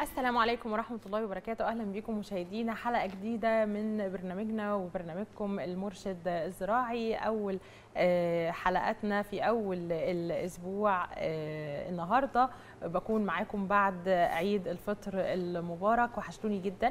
السلام عليكم ورحمة الله وبركاته أهلا بكم مشاهدينا حلقة جديدة من برنامجنا وبرنامجكم المرشد الزراعي أول حلقاتنا في أول الأسبوع النهاردة بكون معاكم بعد عيد الفطر المبارك وحشتوني جدا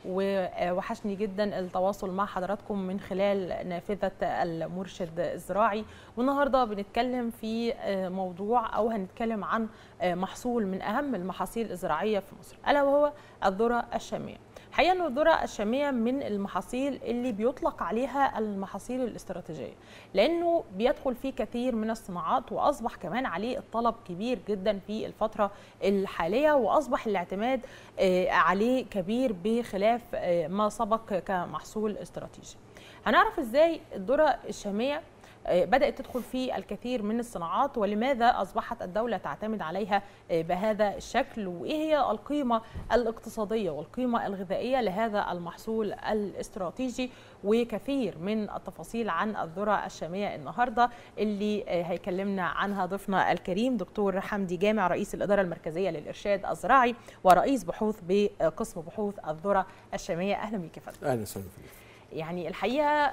ووحشني جدا التواصل مع حضراتكم من خلال نافذة المرشد الزراعي والنهاردة بنتكلم في موضوع أو هنتكلم عن محصول من أهم المحاصيل الزراعية في مصر ألا وهو الذرة الشامية حقيقة أن الذرة الشامية من المحاصيل اللي بيطلق عليها المحاصيل الاستراتيجية لأنه بيدخل فيه كثير من الصناعات وأصبح كمان عليه الطلب كبير جدا في الفترة الحالية وأصبح الاعتماد عليه كبير بخلاف ما سبق كمحصول استراتيجي هنعرف ازاي الذرة الشامية بدأت تدخل في الكثير من الصناعات ولماذا أصبحت الدولة تعتمد عليها بهذا الشكل وإيه هي القيمة الاقتصادية والقيمة الغذائية لهذا المحصول الاستراتيجي وكثير من التفاصيل عن الذرة الشامية النهاردة اللي هيكلمنا عنها ضيفنا الكريم دكتور حمدي جامع رئيس الإدارة المركزية للإرشاد الزراعي ورئيس بحوث بقسم بحوث الذرة الشامية أهلا بك فندم أهلا وسهلا يعني الحقيقه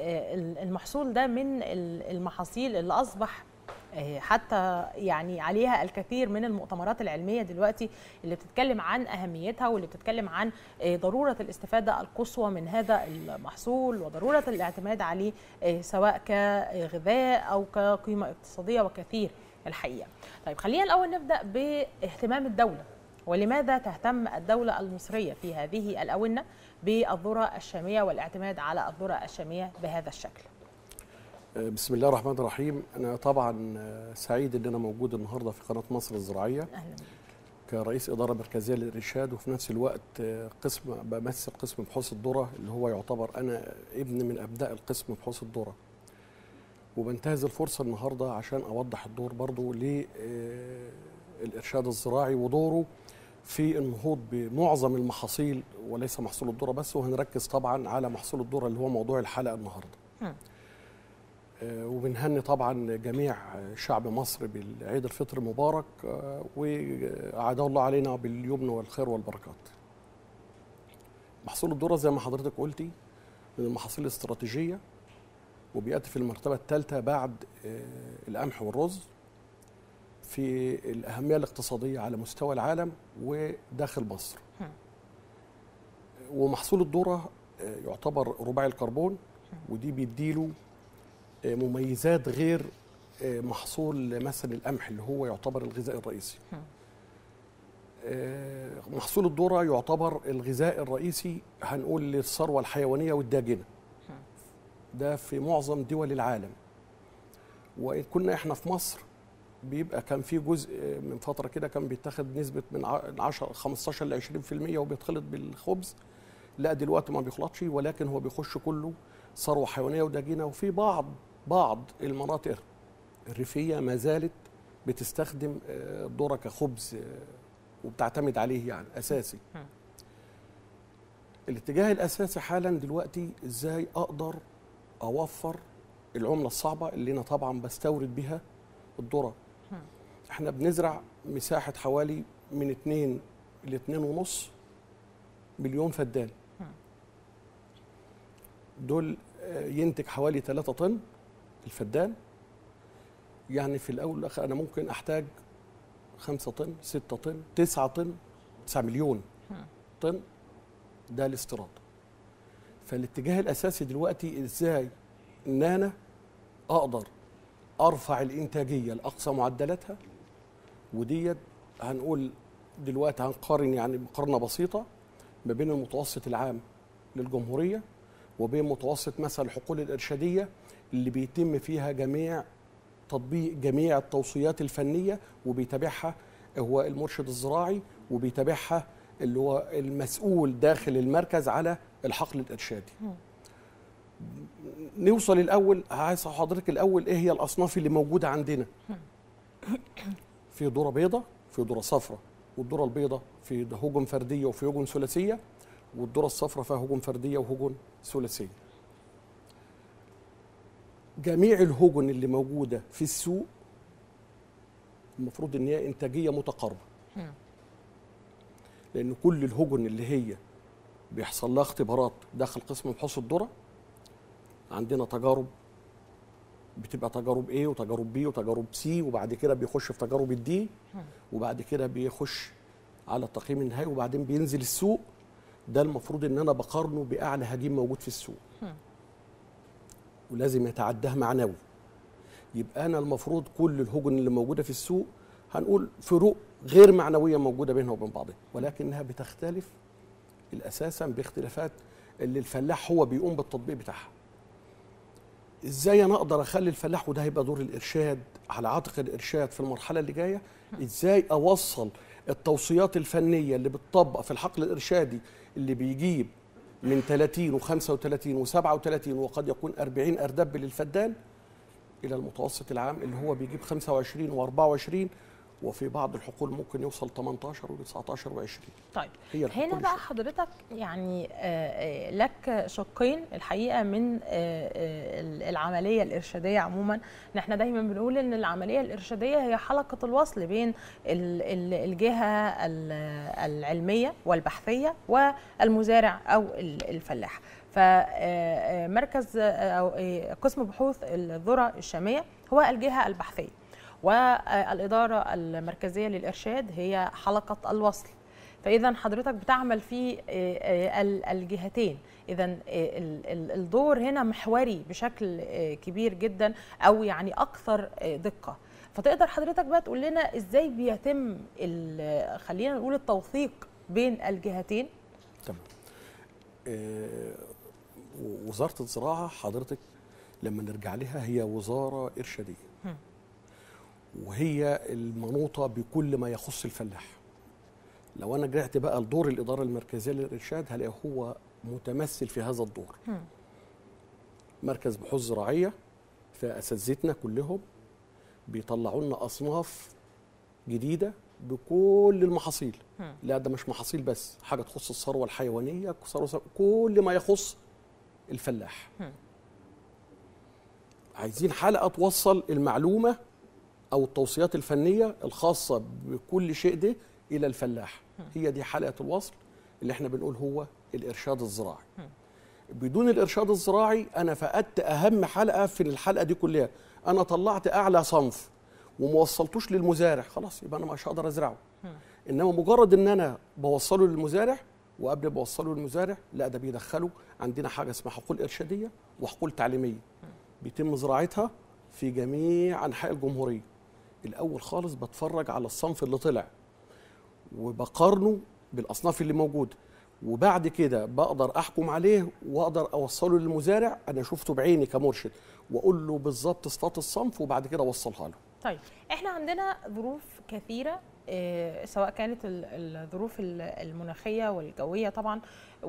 المحصول ده من المحاصيل اللي اصبح حتى يعني عليها الكثير من المؤتمرات العلميه دلوقتي اللي بتتكلم عن اهميتها واللي بتتكلم عن ضروره الاستفاده القصوى من هذا المحصول وضروره الاعتماد عليه سواء كغذاء او كقيمه اقتصاديه وكثير الحقيقه. طيب خلينا الاول نبدا باهتمام الدوله ولماذا تهتم الدوله المصريه في هذه الاونه بالذرة الشامية والاعتماد على الذرة الشامية بهذا الشكل بسم الله الرحمن الرحيم أنا طبعا سعيد أن أنا موجود النهاردة في قناة مصر الزراعية أهلا كرئيس إدارة مركزية للإرشاد وفي نفس الوقت قسم بمثل قسم بحوث الذرة اللي هو يعتبر أنا ابن من أبناء القسم بحوث الذرة وبنتهز الفرصة النهاردة عشان أوضح الدور برضو للإرشاد الزراعي ودوره في النهوض بمعظم المحاصيل وليس محصول الذره بس وهنركز طبعا على محصول الذره اللي هو موضوع الحلقه النهارده. آه وبنهني طبعا جميع شعب مصر بالعيد الفطر المبارك آه وأعاده الله علينا باليمن والخير والبركات. محصول الذره زي ما حضرتك قلتي من المحاصيل الاستراتيجيه وبياتي في المرتبه الثالثه بعد آه القمح والرز في الأهمية الاقتصادية على مستوى العالم وداخل مصر ومحصول الذرة يعتبر رباعي الكربون ودي بيديله مميزات غير محصول مثلا القمح اللي هو يعتبر الغذاء الرئيسي محصول الذرة يعتبر الغذاء الرئيسي هنقول للثروة الحيوانية والداجنة ده في معظم دول العالم وإن كنا احنا في مصر بيبقى كان في جزء من فتره كده كان بيتاخد نسبه من 10 15 ل 20% وبيتخلط بالخبز لا دلوقتي ما بيخلطش ولكن هو بيخش كله ثروه حيوانيه وداجنه وفي بعض بعض المناطق الريفيه ما زالت بتستخدم الذره كخبز وبتعتمد عليه يعني اساسي الاتجاه الاساسي حالا دلوقتي ازاي اقدر اوفر العمله الصعبه اللي انا طبعا بستورد بها الذره احنا بنزرع مساحه حوالي من 2 ل 2 ونص مليون فدان دول ينتج حوالي 3 طن الفدان يعني في الاول والاخر انا ممكن احتاج 5 طن 6 طن 9 طن 9 مليون طن ده الاستيراد فالاتجاه الاساسي دلوقتي ازاي ان انا اقدر ارفع الانتاجيه لاقصى معدلاتها وديت هنقول دلوقتي هنقارن يعني مقارنه بسيطه ما بين المتوسط العام للجمهوريه وبين متوسط مثلا الحقول الارشاديه اللي بيتم فيها جميع تطبيق جميع التوصيات الفنيه وبيتابعها هو المرشد الزراعي وبيتابعها اللي هو المسؤول داخل المركز على الحقل الارشادي. نوصل الاول عايز حضرتك الاول ايه هي الاصناف اللي موجوده عندنا في ذره بيضاء في ذره صفراء والذره البيضاء في هجن فرديه وفي هجن ثلاثيه والذره الصفراء فيها هجن فرديه وهجن ثلاثيه جميع الهجن اللي موجوده في السوق المفروض ان هي انتاجيه متقاربه لان كل الهجن اللي هي بيحصل لها اختبارات داخل قسم بحوث الذره عندنا تجارب بتبقى تجارب A وتجارب B وتجارب C وبعد كده بيخش في تجارب الدي وبعد كده بيخش على التقييم النهائي وبعدين بينزل السوق ده المفروض ان انا بقارنه باعلى هجين موجود في السوق ولازم يتعداه معنوي يبقى انا المفروض كل الهجن اللي موجوده في السوق هنقول فروق غير معنويه موجوده بينها وبين بعضها ولكنها بتختلف اساسا باختلافات اللي الفلاح هو بيقوم بالتطبيق بتاعها ازاي انا اقدر اخلي الفلاح وده هيبقى دور الارشاد على عاتق الارشاد في المرحله اللي جايه ازاي اوصل التوصيات الفنيه اللي بتطبق في الحقل الارشادي اللي بيجيب من 30 و35 و37 وقد يكون 40 اردب للفدان الى المتوسط العام اللي هو بيجيب 25 و24 وفي بعض الحقول ممكن يوصل 18 و19 و20 طيب هي هنا الحقول بقى الش- حضرتك يعني آه، آه، لك شقين الحقيقه من آه، آه، ال- العمليه الارشاديه عموما إن احنا دايما بنقول ان العمليه الارشاديه هي حلقه الوصل بين ال- ال- الجهه ال- العلميه والبحثيه والمزارع او ال- الفلاح فمركز او آه، قسم بحوث الذره الشاميه هو الجهه البحثيه والإدارة المركزية للإرشاد هي حلقة الوصل فإذا حضرتك بتعمل في آه، آه، ال- الجهتين إذا آه، ال- ال- الدور هنا محوري بشكل آه، كبير جدا أو يعني أكثر آه، دقة فتقدر حضرتك بقى تقول لنا إزاي بيتم ال- خلينا نقول التوثيق بين الجهتين تمام آه، وزاره الزراعه حضرتك لما نرجع لها هي وزاره ارشاديه هم. وهي المنوطه بكل ما يخص الفلاح لو انا رجعت بقى لدور الاداره المركزيه للارشاد هلاقي هو متمثل في هذا الدور هم. مركز بحوث زراعيه فاساتذتنا كلهم بيطلعوا لنا اصناف جديده بكل المحاصيل هم. لا ده مش محاصيل بس حاجه تخص الثروه الحيوانيه ثروة كل ما يخص الفلاح هم. عايزين حلقه توصل المعلومه او التوصيات الفنيه الخاصه بكل شيء ده الى الفلاح هي دي حلقه الوصل اللي احنا بنقول هو الارشاد الزراعي بدون الارشاد الزراعي انا فقدت اهم حلقه في الحلقه دي كلها انا طلعت اعلى صنف وما وصلتوش للمزارع خلاص يبقى انا مش هقدر ازرعه انما مجرد ان انا بوصله للمزارع وقبل ما بوصله للمزارع لا ده بيدخله عندنا حاجه اسمها حقول ارشاديه وحقول تعليميه بيتم زراعتها في جميع انحاء الجمهوريه الاول خالص بتفرج على الصنف اللي طلع وبقارنه بالاصناف اللي موجوده وبعد كده بقدر احكم عليه واقدر اوصله للمزارع انا شفته بعيني كمرشد واقول له بالظبط صفات الصنف وبعد كده اوصلها له طيب احنا عندنا ظروف كثيره آه، سواء كانت ال- الظروف ال- المناخيه والجويه طبعا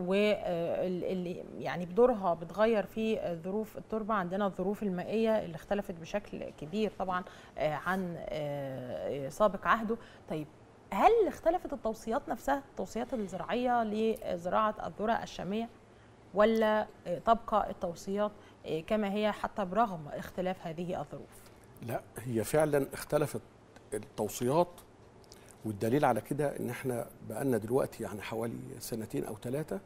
واللي يعني بدورها بتغير في ظروف التربه عندنا الظروف المائيه اللي اختلفت بشكل كبير طبعا آه، عن آه، سابق عهده طيب هل اختلفت التوصيات نفسها التوصيات الزراعيه لزراعه الذره الشاميه ولا آه، تبقى التوصيات آه، كما هي حتى برغم اختلاف هذه الظروف لا هي فعلا اختلفت التوصيات والدليل على كده ان احنا بقالنا دلوقتي يعني حوالي سنتين او ثلاثه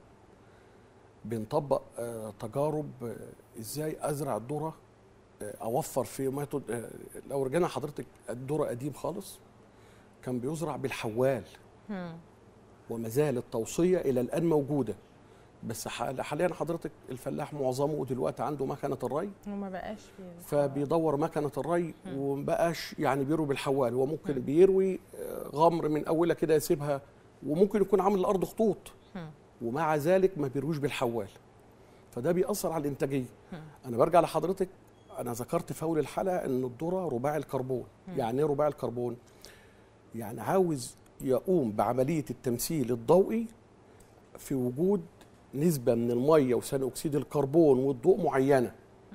بنطبق آه، تجارب آه، ازاي ازرع الذره آه، اوفر في ميثود آه، لو رجعنا حضرتك الذره قديم خالص كان بيزرع بالحوال هم. وما زال التوصيه الى الان موجوده بس حال- حاليا حضرتك الفلاح معظمه دلوقتي عنده مكنه الري وما بقاش في فبيدور مكنه الري مم. ومبقاش يعني بيروي بالحوال هو ممكن مم. بيروي آه، غمر من اولها كده يسيبها وممكن يكون عامل الارض خطوط مم. ومع ذلك ما بيرويش بالحوال فده بيأثر على الانتاجيه مم. انا برجع لحضرتك انا ذكرت في اول الحلقه ان الذره رباعي الكربون مم. يعني ايه رباعي الكربون يعني عاوز يقوم بعمليه التمثيل الضوئي في وجود نسبه من الميه وثاني اكسيد الكربون والضوء معينه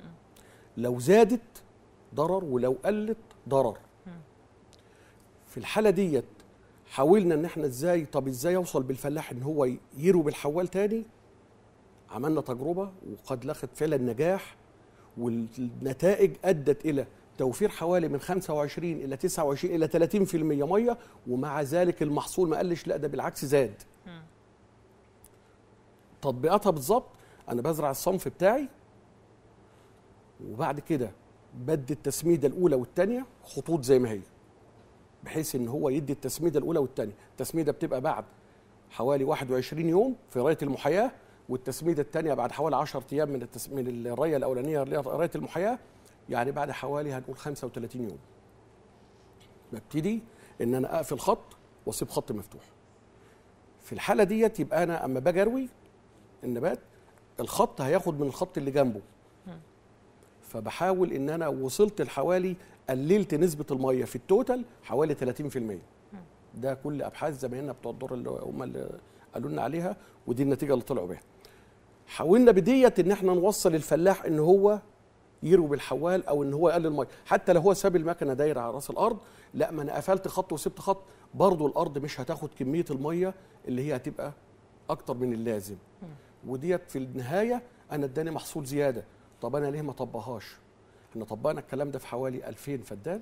لو زادت ضرر ولو قلت ضرر مم. في الحاله ديت حاولنا ان احنا ازاي طب ازاي يوصل بالفلاح ان هو يروي بالحوال تاني عملنا تجربه وقد لقت فعلا نجاح والنتائج ادت الى توفير حوالي من 25 الى 29 الى 30% ميه ومع ذلك المحصول ما قلش لا ده بالعكس زاد مم. تطبيقاتها بالظبط انا بزرع الصنف بتاعي وبعد كده بدي التسميده الاولى والثانيه خطوط زي ما هي بحيث ان هو يدي التسميده الاولى والثانيه التسميده بتبقى بعد حوالي 21 يوم في رايه المحياه والتسميده الثانيه بعد حوالي 10 ايام من التس... من الرايه الاولانيه اللي هي رايه المحياه يعني بعد حوالي هنقول 35 يوم ببتدي ان انا اقفل خط واسيب خط مفتوح في الحاله ديت يبقى انا اما باجي اروي النبات الخط هياخد من الخط اللي جنبه فبحاول ان انا وصلت لحوالي قللت نسبه الميه في التوتال حوالي 30% ده كل ابحاث زمايلنا بتوع الدور اللي هم اللي قالوا لنا عليها ودي النتيجه اللي طلعوا بيها حاولنا بديت ان احنا نوصل الفلاح ان هو يروي بالحوال او ان هو يقلل ميه حتى لو هو ساب المكنه دايره على راس الارض لا ما انا قفلت خط وسبت خط برضه الارض مش هتاخد كميه الميه اللي هي هتبقى اكتر من اللازم وديت في النهايه انا اداني محصول زياده طب انا ليه ما طبقهاش احنا طبقنا الكلام ده في حوالي 2000 فدان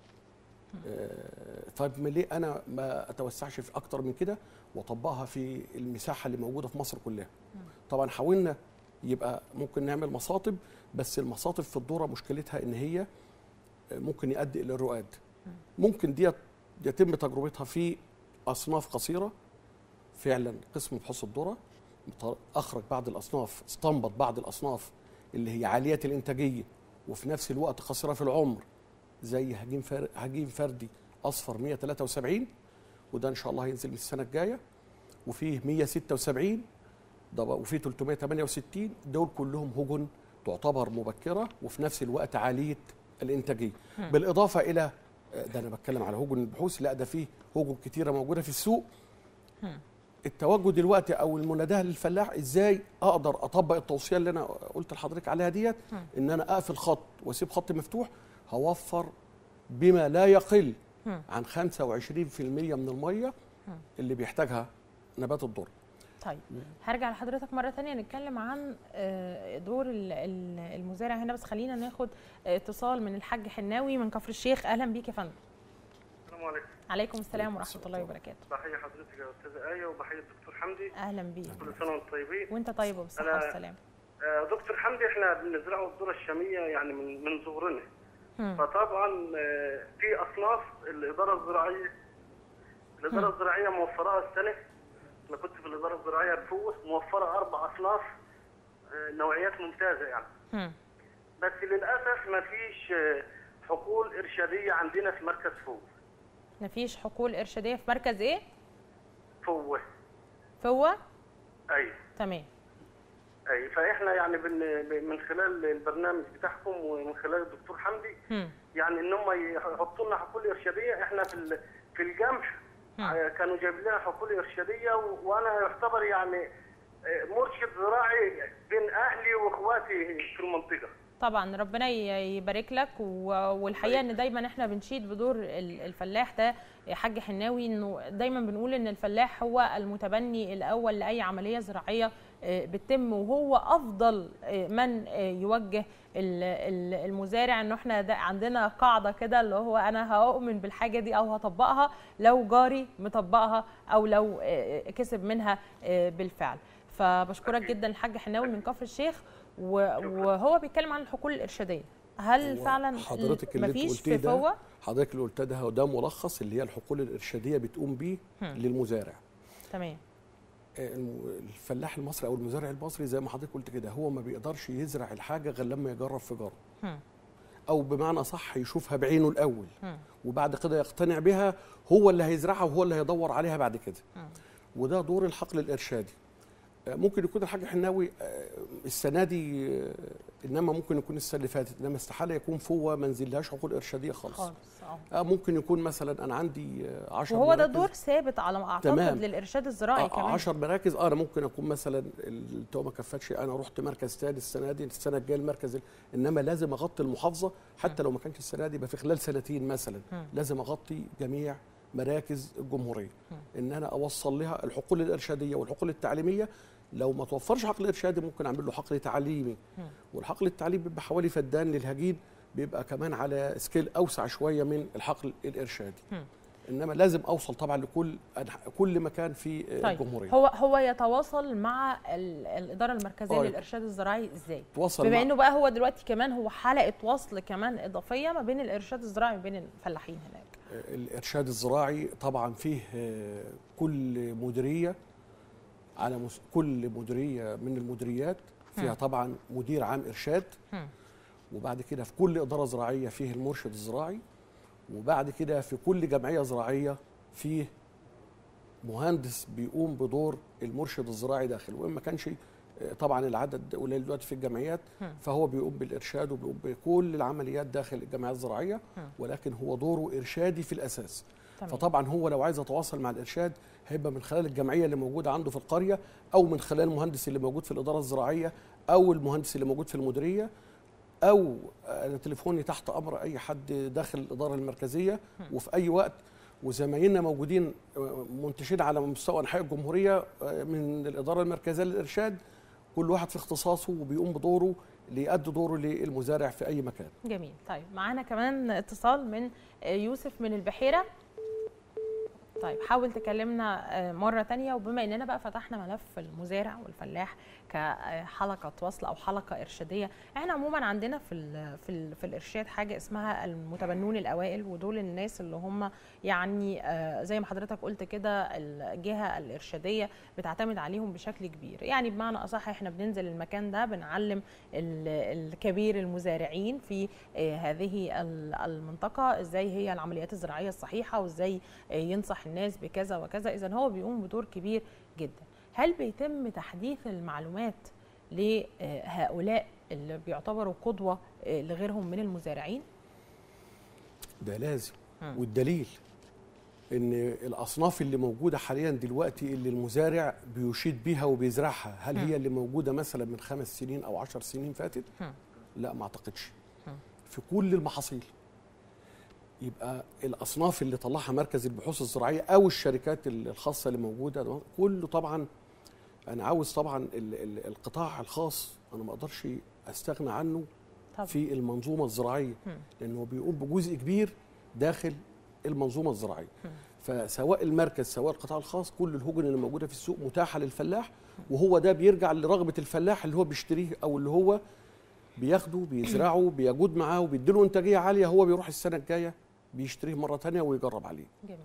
آه، طيب ما ليه انا ما اتوسعش في اكتر من كده واطبقها في المساحه اللي موجوده في مصر كلها طبعا حاولنا يبقى ممكن نعمل مصاطب بس المصاطب في الذره مشكلتها ان هي ممكن يؤدي الى الرقاد ممكن ديت يتم تجربتها في اصناف قصيره فعلا قسم بحوث الذره اخرج بعض الاصناف استنبط بعض الاصناف اللي هي عاليه الانتاجيه وفي نفس الوقت قصيره في العمر زي هجين فر... هجين فردي اصفر 173 وده ان شاء الله هينزل من السنه الجايه وفيه 176 ده بقى- وفيه 368 دول كلهم هجن تعتبر مبكره وفي نفس الوقت عاليه الانتاجيه مم. بالاضافه الى ده انا بتكلم على هجن البحوث لا ده فيه هجن كتيره موجوده في السوق مم. التوجه دلوقتي او المناداه للفلاح ازاي اقدر اطبق التوصيه اللي انا قلت لحضرتك عليها ديت مم. ان انا اقفل خط واسيب خط مفتوح هوفر بما لا يقل مم. عن 25% من الميه مم. اللي بيحتاجها نبات الذره طيب هرجع لحضرتك مره تانية نتكلم عن آه، دور ال- ال- المزارع هنا بس خلينا ناخد آه، اتصال من الحاج حناوي من كفر الشيخ اهلا بيك يا فندم السلام عليكم عليكم السلام عليكم ورحمه السلام. الله وبركاته بحيي حضرتك يا استاذه ايه وبحيي الدكتور حمدي اهلا بيك كل سنه وانتم طيبين وانت طيب وبالصحه أنا- والسلامه آه، دكتور حمدي احنا بنزرعه الذره الشاميه يعني من من صغرنا مم. فطبعا آه، في اصناف الاداره الزراعيه الاداره الزراعيه موفراها السنه انا كنت في الاداره الزراعيه بفوس موفره اربع اصناف آه، نوعيات ممتازه يعني مم. بس للاسف ما فيش آه، حقول ارشاديه عندنا في مركز فوس مفيش حقول ارشاديه في مركز ايه فوه فوة ايوه تمام اي فاحنا يعني بن- من خلال البرنامج بتاعكم ومن خلال الدكتور حمدي مم. يعني ان هم يحطوا لنا حقول ارشاديه احنا في ال- في الجمح مم. آه، كانوا جايبين لنا حقول ارشاديه و- وانا يعتبر يعني آه، مرشد زراعي بين اهلي واخواتي في المنطقه طبعا ربنا ي- يبارك لك و- والحقيقه ان دايما احنا بنشيد بدور ال- الفلاح ده يا حاج حناوي انه دايما بنقول ان الفلاح هو المتبني الاول لاي عمليه زراعيه آه، بتتم وهو افضل آه، من آه، يوجه ال- ال- المزارع انه احنا ده عندنا قاعده كده اللي هو انا هؤمن بالحاجه دي او هطبقها لو جاري مطبقها او لو آه، كسب منها آه، بالفعل فبشكرك جدا الحاج حناوي من كفر الشيخ و- وهو بيتكلم عن الحقول الارشاديه هل هو فعلا حضرتك اللي انت مفيش قلتيه في ده فوة حضرتك اللي قلت ده ده ملخص اللي هي الحقول الارشاديه بتقوم بيه هم. للمزارع تمام الم- الفلاح المصري او المزارع المصري زي ما حضرتك قلت كده هو ما بيقدرش يزرع الحاجه غير لما يجرب في جاره هم. او بمعنى صح يشوفها بعينه الاول هم. وبعد كده يقتنع بها هو اللي هيزرعها وهو اللي هيدور عليها بعد كده هم. وده دور الحقل الارشادي آه، ممكن يكون الحاج حناوي آه، السنه دي آه، انما ممكن يكون السنه اللي فاتت انما استحاله يكون فوه ما نزلهاش حقول ارشاديه خالص خالص اه آه ممكن يكون مثلا انا عندي 10 وهو ده دور ثابت على ما اعتقد تمام. للارشاد الزراعي كمان 10 مراكز اه انا ممكن اكون مثلا التو ما كفتش انا رحت مركز ثاني السنه دي السنه الجايه المركز ال- انما لازم اغطي المحافظه حتى لو ما كانش السنه دي يبقى في خلال سنتين مثلا مم. لازم اغطي جميع مراكز الجمهوريه مم. ان انا اوصل لها الحقول الارشاديه والحقول التعليميه لو ما توفرش حقل ارشادي ممكن اعمل له حقل تعليمي مم. والحقل التعليمي بيبقى حوالي فدان للهجين بيبقى كمان على سكيل اوسع شويه من الحقل الارشادي هم. انما لازم اوصل طبعا لكل أنح- كل مكان في طيب الجمهوريه هو هو يتواصل مع ال- الاداره المركزيه آه. للارشاد الزراعي ازاي توصل بما مع- انه بقى هو دلوقتي كمان هو حلقه وصل كمان اضافيه ما بين الارشاد الزراعي وبين الفلاحين هناك الارشاد الزراعي طبعا فيه آه، كل مديريه على مس... كل مديريه من المديريات فيها هم. طبعا مدير عام ارشاد هم. وبعد كده في كل اداره زراعيه فيه المرشد الزراعي وبعد كده في كل جمعيه زراعيه فيه مهندس بيقوم بدور المرشد الزراعي داخل وان ما كانش آه، طبعا العدد قليل دلوقتي في الجمعيات هم. فهو بيقوم بالارشاد وبيقوم بكل العمليات داخل الجمعيات الزراعيه هم. ولكن هو دوره ارشادي في الاساس تمام فطبعا هو لو عايز يتواصل مع الارشاد هيبقى من خلال الجمعيه اللي موجوده عنده في القريه او من خلال المهندس اللي موجود في الاداره الزراعيه او المهندس اللي موجود في المديريه او انا تليفوني تحت امر اي حد داخل الاداره المركزيه وفي اي وقت وزمايلنا موجودين منتشرين على مستوى انحاء الجمهوريه من الاداره المركزيه للارشاد كل واحد في اختصاصه وبيقوم بدوره ليؤدي دوره للمزارع في اي مكان جميل طيب معانا كمان اتصال من آه، يوسف من البحيره طيب حاول تكلمنا آه، مرة تانية وبما اننا بقى فتحنا ملف المزارع والفلاح كحلقة وصل او حلقة ارشادية احنا عموما عندنا في ال في ال في الارشاد حاجة اسمها المتبنون الاوائل ودول الناس اللي هم يعني آه، زي ما حضرتك قلت كده الجهة الارشادية بتعتمد عليهم بشكل كبير يعني بمعنى اصح احنا بننزل المكان ده بنعلم ال- الكبير المزارعين في آه، هذه ال- المنطقة ازاي هي العمليات الزراعية الصحيحة وازاي آه، ينصح الناس بكذا وكذا اذا هو بيقوم بدور كبير جدا هل بيتم تحديث المعلومات لهؤلاء اللي بيعتبروا قدوة آه، لغيرهم من المزارعين ده لازم مم. والدليل ان الاصناف اللي موجوده حاليا دلوقتي اللي المزارع بيشيد بيها وبيزرعها هل مم. هي اللي موجوده مثلا من خمس سنين او عشر سنين فاتت مم. لا ما اعتقدش مم. في كل المحاصيل يبقى الاصناف اللي طلعها مركز البحوث الزراعيه او الشركات الخاصه اللي موجوده ده كله طبعا انا عاوز طبعا ال- ال- القطاع الخاص انا ما اقدرش استغنى عنه طبعا في المنظومه الزراعيه مم. لانه بيقوم بجزء كبير داخل المنظومه الزراعيه مم. فسواء المركز سواء القطاع الخاص كل الهجن اللي موجوده في السوق متاحه للفلاح وهو ده بيرجع لرغبه الفلاح اللي هو بيشتريه او اللي هو بياخده بيزرعه بيجود معاه وبيديله انتاجيه عاليه هو بيروح السنه الجايه بيشتريه مره تانية ويجرب عليه جميل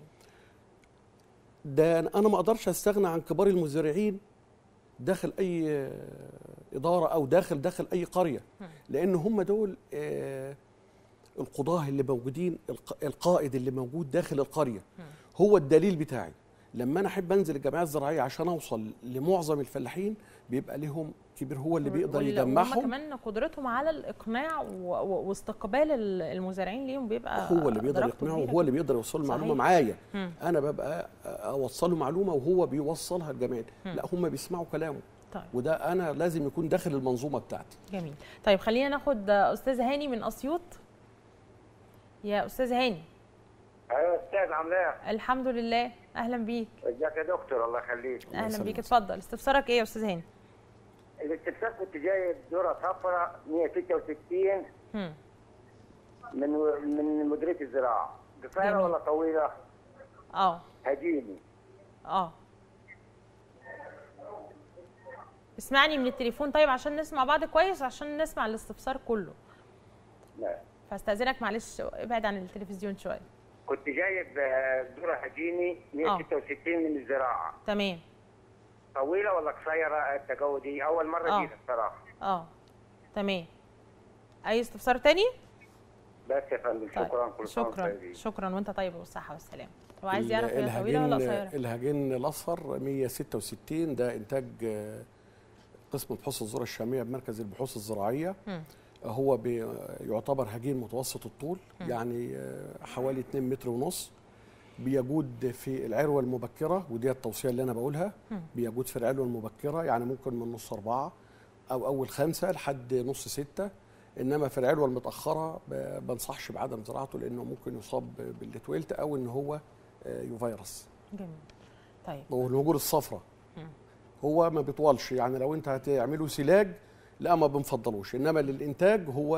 ده انا ما اقدرش استغنى عن كبار المزارعين داخل اي آه، اداره او داخل داخل اي قريه مم. لان هم دول آه، القضاه اللي موجودين الق- القائد اللي موجود داخل القريه مم. هو الدليل بتاعي لما انا احب انزل الجمعيات الزراعيه عشان اوصل لمعظم الفلاحين بيبقى لهم كبير هو اللي بيقدر وال- وهم يجمعهم كمان قدرتهم على الاقناع و- و- واستقبال ال- المزارعين ليهم بيبقى هو اللي بيقدر درجته يقنعه كبيرة وهو اللي بيقدر يوصل المعلومه صحيح. معايا مم. انا ببقى اوصله معلومه وهو بيوصلها للجميع مم. لا هم بيسمعوا كلامه طيب وده انا لازم يكون داخل المنظومه بتاعتي جميل طيب خلينا ناخد استاذ هاني من اسيوط يا استاذ هاني ايوه استاذ عامل ايه؟ الحمد لله اهلا بيك ازيك يا دكتور الله يخليك الله اهلا يسلمك. بيك اتفضل استفسارك ايه يا استاذ هاني الاستفسار كنت جاي ذره صفراء 166 هم. من من مديريه الزراعه قصيره جميل. ولا طويله؟ اه هجيني اه اسمعني من التليفون طيب عشان نسمع بعض كويس عشان نسمع الاستفسار كله لا فاستاذنك معلش ابعد عن التلفزيون شويه كنت جايب آه، ذره هجيني 166 من الزراعه تمام طويله ولا قصيره التجاودي اول مره آه. جيت الصراحه اه تمام اي استفسار تاني بس يا فندم طيب شكرا كل سنه وأنتم شكرا طيبين. شكرا وانت طيب والصحه والسلامه هو عايز ال- يعرف هي طويله ولا قصيره الهجين الاصفر 166 ده انتاج آه، قسم بحوث الذره الشاميه بمركز البحوث الزراعيه مم. هو بي- يعتبر هجين متوسط الطول مم. يعني آه، حوالي 2 متر ونص بيجود في العروه المبكره ودي التوصيه اللي انا بقولها مم. بيجود في العروه المبكره يعني ممكن من نص اربعه او اول خمسه لحد نص سته انما في العروه المتاخره ب- بنصحش بعدم زراعته لانه ممكن يصاب بالتويلت او ان هو آه، يفيروس جميل طيب والنجور الصفراء مم. هو ما بيطولش يعني لو انت هتعمله سلاج لا ما بنفضلوش انما للانتاج هو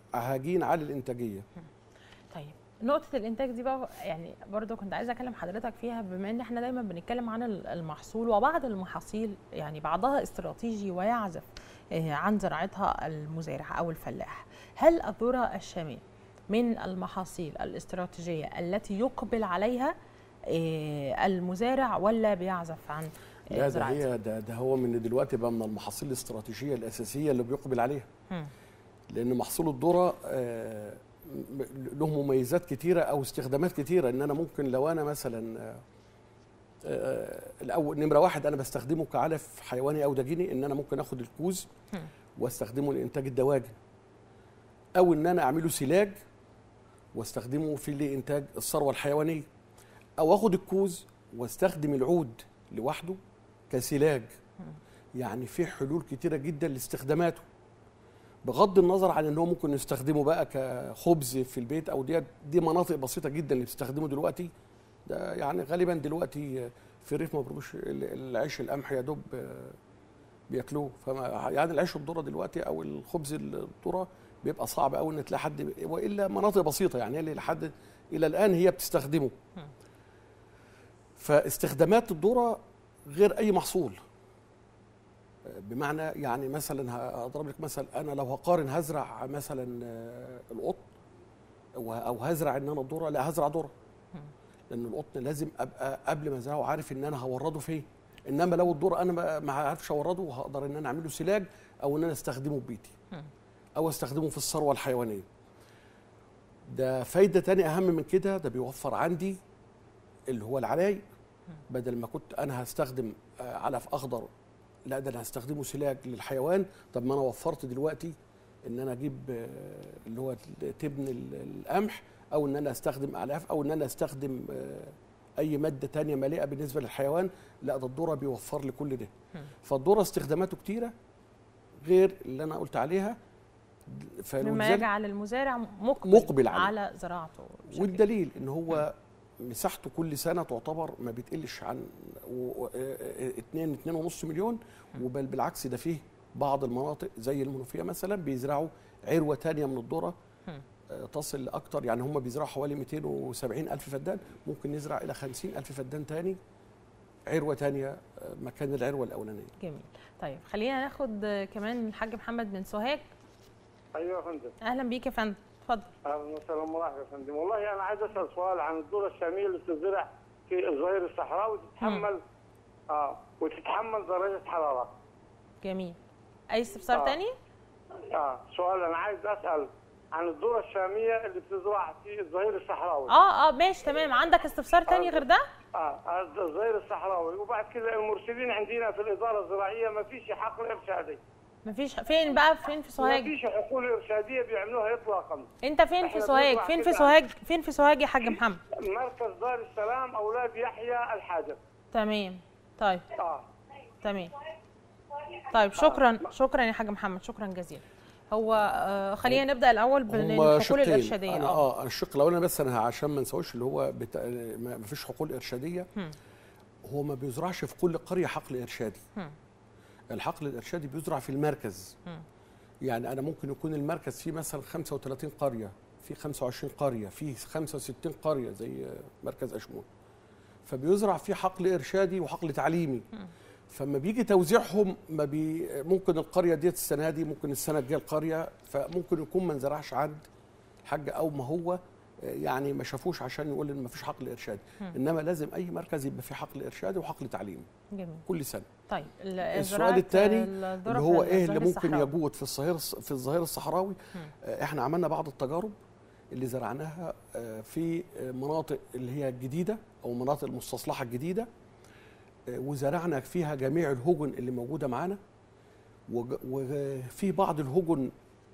هجين على الانتاجيه طيب نقطة الإنتاج دي بقى يعني برضو كنت عايزة أكلم حضرتك فيها بما إن إحنا دايما بنتكلم عن المحصول وبعض المحاصيل يعني بعضها استراتيجي ويعزف آه، عن زراعتها المزارع أو الفلاح هل الذرة الشامية من المحاصيل الاستراتيجية التي يقبل عليها آه، المزارع ولا بيعزف عن آه، لا ده زراعتها؟ هي ده, ده هو من دلوقتي بقى من المحاصيل الاستراتيجيه الاساسيه اللي بيقبل عليها مم. لان محصول الذره آه، م- له مميزات كتيره او استخدامات كتيره ان انا ممكن لو انا مثلا آه، آه، الاول نمره واحد انا بستخدمه كعلف حيواني او دجيني ان انا ممكن اخد الكوز مم. واستخدمه لانتاج الدواجن او ان انا اعمله سلاج واستخدمه في لانتاج الثروه الحيوانيه او اخد الكوز واستخدم العود لوحده كسلاج يعني في حلول كتيره جدا لاستخداماته بغض النظر عن ان هو ممكن نستخدمه بقى كخبز في البيت او دي دي مناطق بسيطه جدا اللي بتستخدمه دلوقتي ده يعني غالبا دلوقتي في الريف ما بيروش العيش القمح يا دوب بياكلوه فما يعني العيش الذره دلوقتي او الخبز الذره بيبقى صعب قوي ان تلاقي حد والا مناطق بسيطه يعني اللي لحد الى الان هي بتستخدمه فاستخدامات الذره غير اي محصول بمعنى يعني مثلا هضرب لك مثل انا لو هقارن هزرع مثلا آه، القطن أو- او هزرع ان انا الذره لا هزرع ذره لان القطن لازم ابقى قبل ما ازرعه عارف ان انا هورده فين انما لو الذره انا ما- ما عارفش اورده هقدر ان انا اعمله سلاج او ان انا استخدمه في بيتي او استخدمه في الثروه الحيوانيه ده فايده تانية اهم من كده ده بيوفر عندي اللي هو العلاي بدل ما كنت انا هستخدم آه، علف اخضر لا ده انا هستخدمه سلاج للحيوان طب ما انا وفرت دلوقتي ان انا اجيب آه، اللي هو تبن ال- القمح او ان انا استخدم اعلاف او ان انا استخدم آه، اي ماده تانية مليئه بالنسبه للحيوان لا ده الذره بيوفر لي كل ده فالذره استخداماته كتيره غير اللي انا قلت عليها مما فلذلك- يجعل المزارع مقبل, مقبل عليه. على زراعته بشكل والدليل ان هو مساحته كل سنه تعتبر ما بتقلش عن 2 2.5 مليون وبل بالعكس ده فيه بعض المناطق زي المنوفيه مثلا بيزرعوا عروه تانية من الذره آه، تصل لاكثر يعني هم بيزرعوا حوالي 270 الف فدان ممكن نزرع الى 50 الف فدان تاني عروه تانية آه، مكان العروه الاولانيه جميل طيب خلينا ناخد آه، كمان الحاج محمد من سوهاج ايوه يا فندم اهلا بيك يا فندم اتفضل اهلا وسهلا مرحبا يا فندم والله انا عايز اسال سؤال عن الذره الشاميه اللي بتزرع في الظهير الصحراوي وتتحمل اه وتتحمل درجه حراره جميل اي استفسار آه. تاني اه سؤال انا عايز اسال عن الذره الشاميه اللي بتزرع في الظهير الصحراوي اه اه ماشي تمام عندك استفسار تاني آه. غير ده اه الظهير الصحراوي وبعد كده المرشدين عندنا في الاداره الزراعيه ما فيش حقل ارشادي مفيش فين بقى فين في ما سوهاج فيش حقول ارشاديه بيعملوها اطلاقا انت فين في إحنا سوهاج بنزرع فين في كده. سوهاج فين في سوهاج يا حاج محمد مركز دار السلام اولاد يحيى الحاجر تمام طيب اه تمام طيب شكرا شكرا يا حاج محمد شكرا جزيلا هو آه خلينا نبدا الاول هم بالحقول شقين الارشاديه أنا اه اه الشق الاولاني بس انا عشان ما نسويش اللي هو بتا... ما فيش حقول ارشاديه هم. هو ما بيزرعش في كل قريه حقل ارشادي هم. الحقل الارشادي بيزرع في المركز هم. يعني انا ممكن يكون المركز فيه مثلا 35 قريه في 25 قريه في 65 قريه زي مركز اشمون فبيزرع فيه حقل ارشادي وحقل تعليمي فما بيجي توزيعهم ما بي ممكن القريه ديت السنه دي ممكن السنه الجايه القريه فممكن يكون ما انزرعش عند الحاج او ما هو يعني ما شافوش عشان يقول ان ما فيش حقل ارشادي انما لازم اي مركز يبقى فيه حقل ارشادي وحقل تعليمي جميل كل سنه طيب ال- السؤال زراعة الثاني الذرة اللي هو في ايه اللي الظهير ممكن الصحراوي. يجود في الظهير في الظهير الصحراوي آه، احنا عملنا بعض التجارب اللي زرعناها آه، في آه، مناطق اللي هي الجديده او مناطق المستصلحه الجديده آه، وزرعنا فيها جميع الهجن اللي موجوده معانا وج- وفي بعض الهجن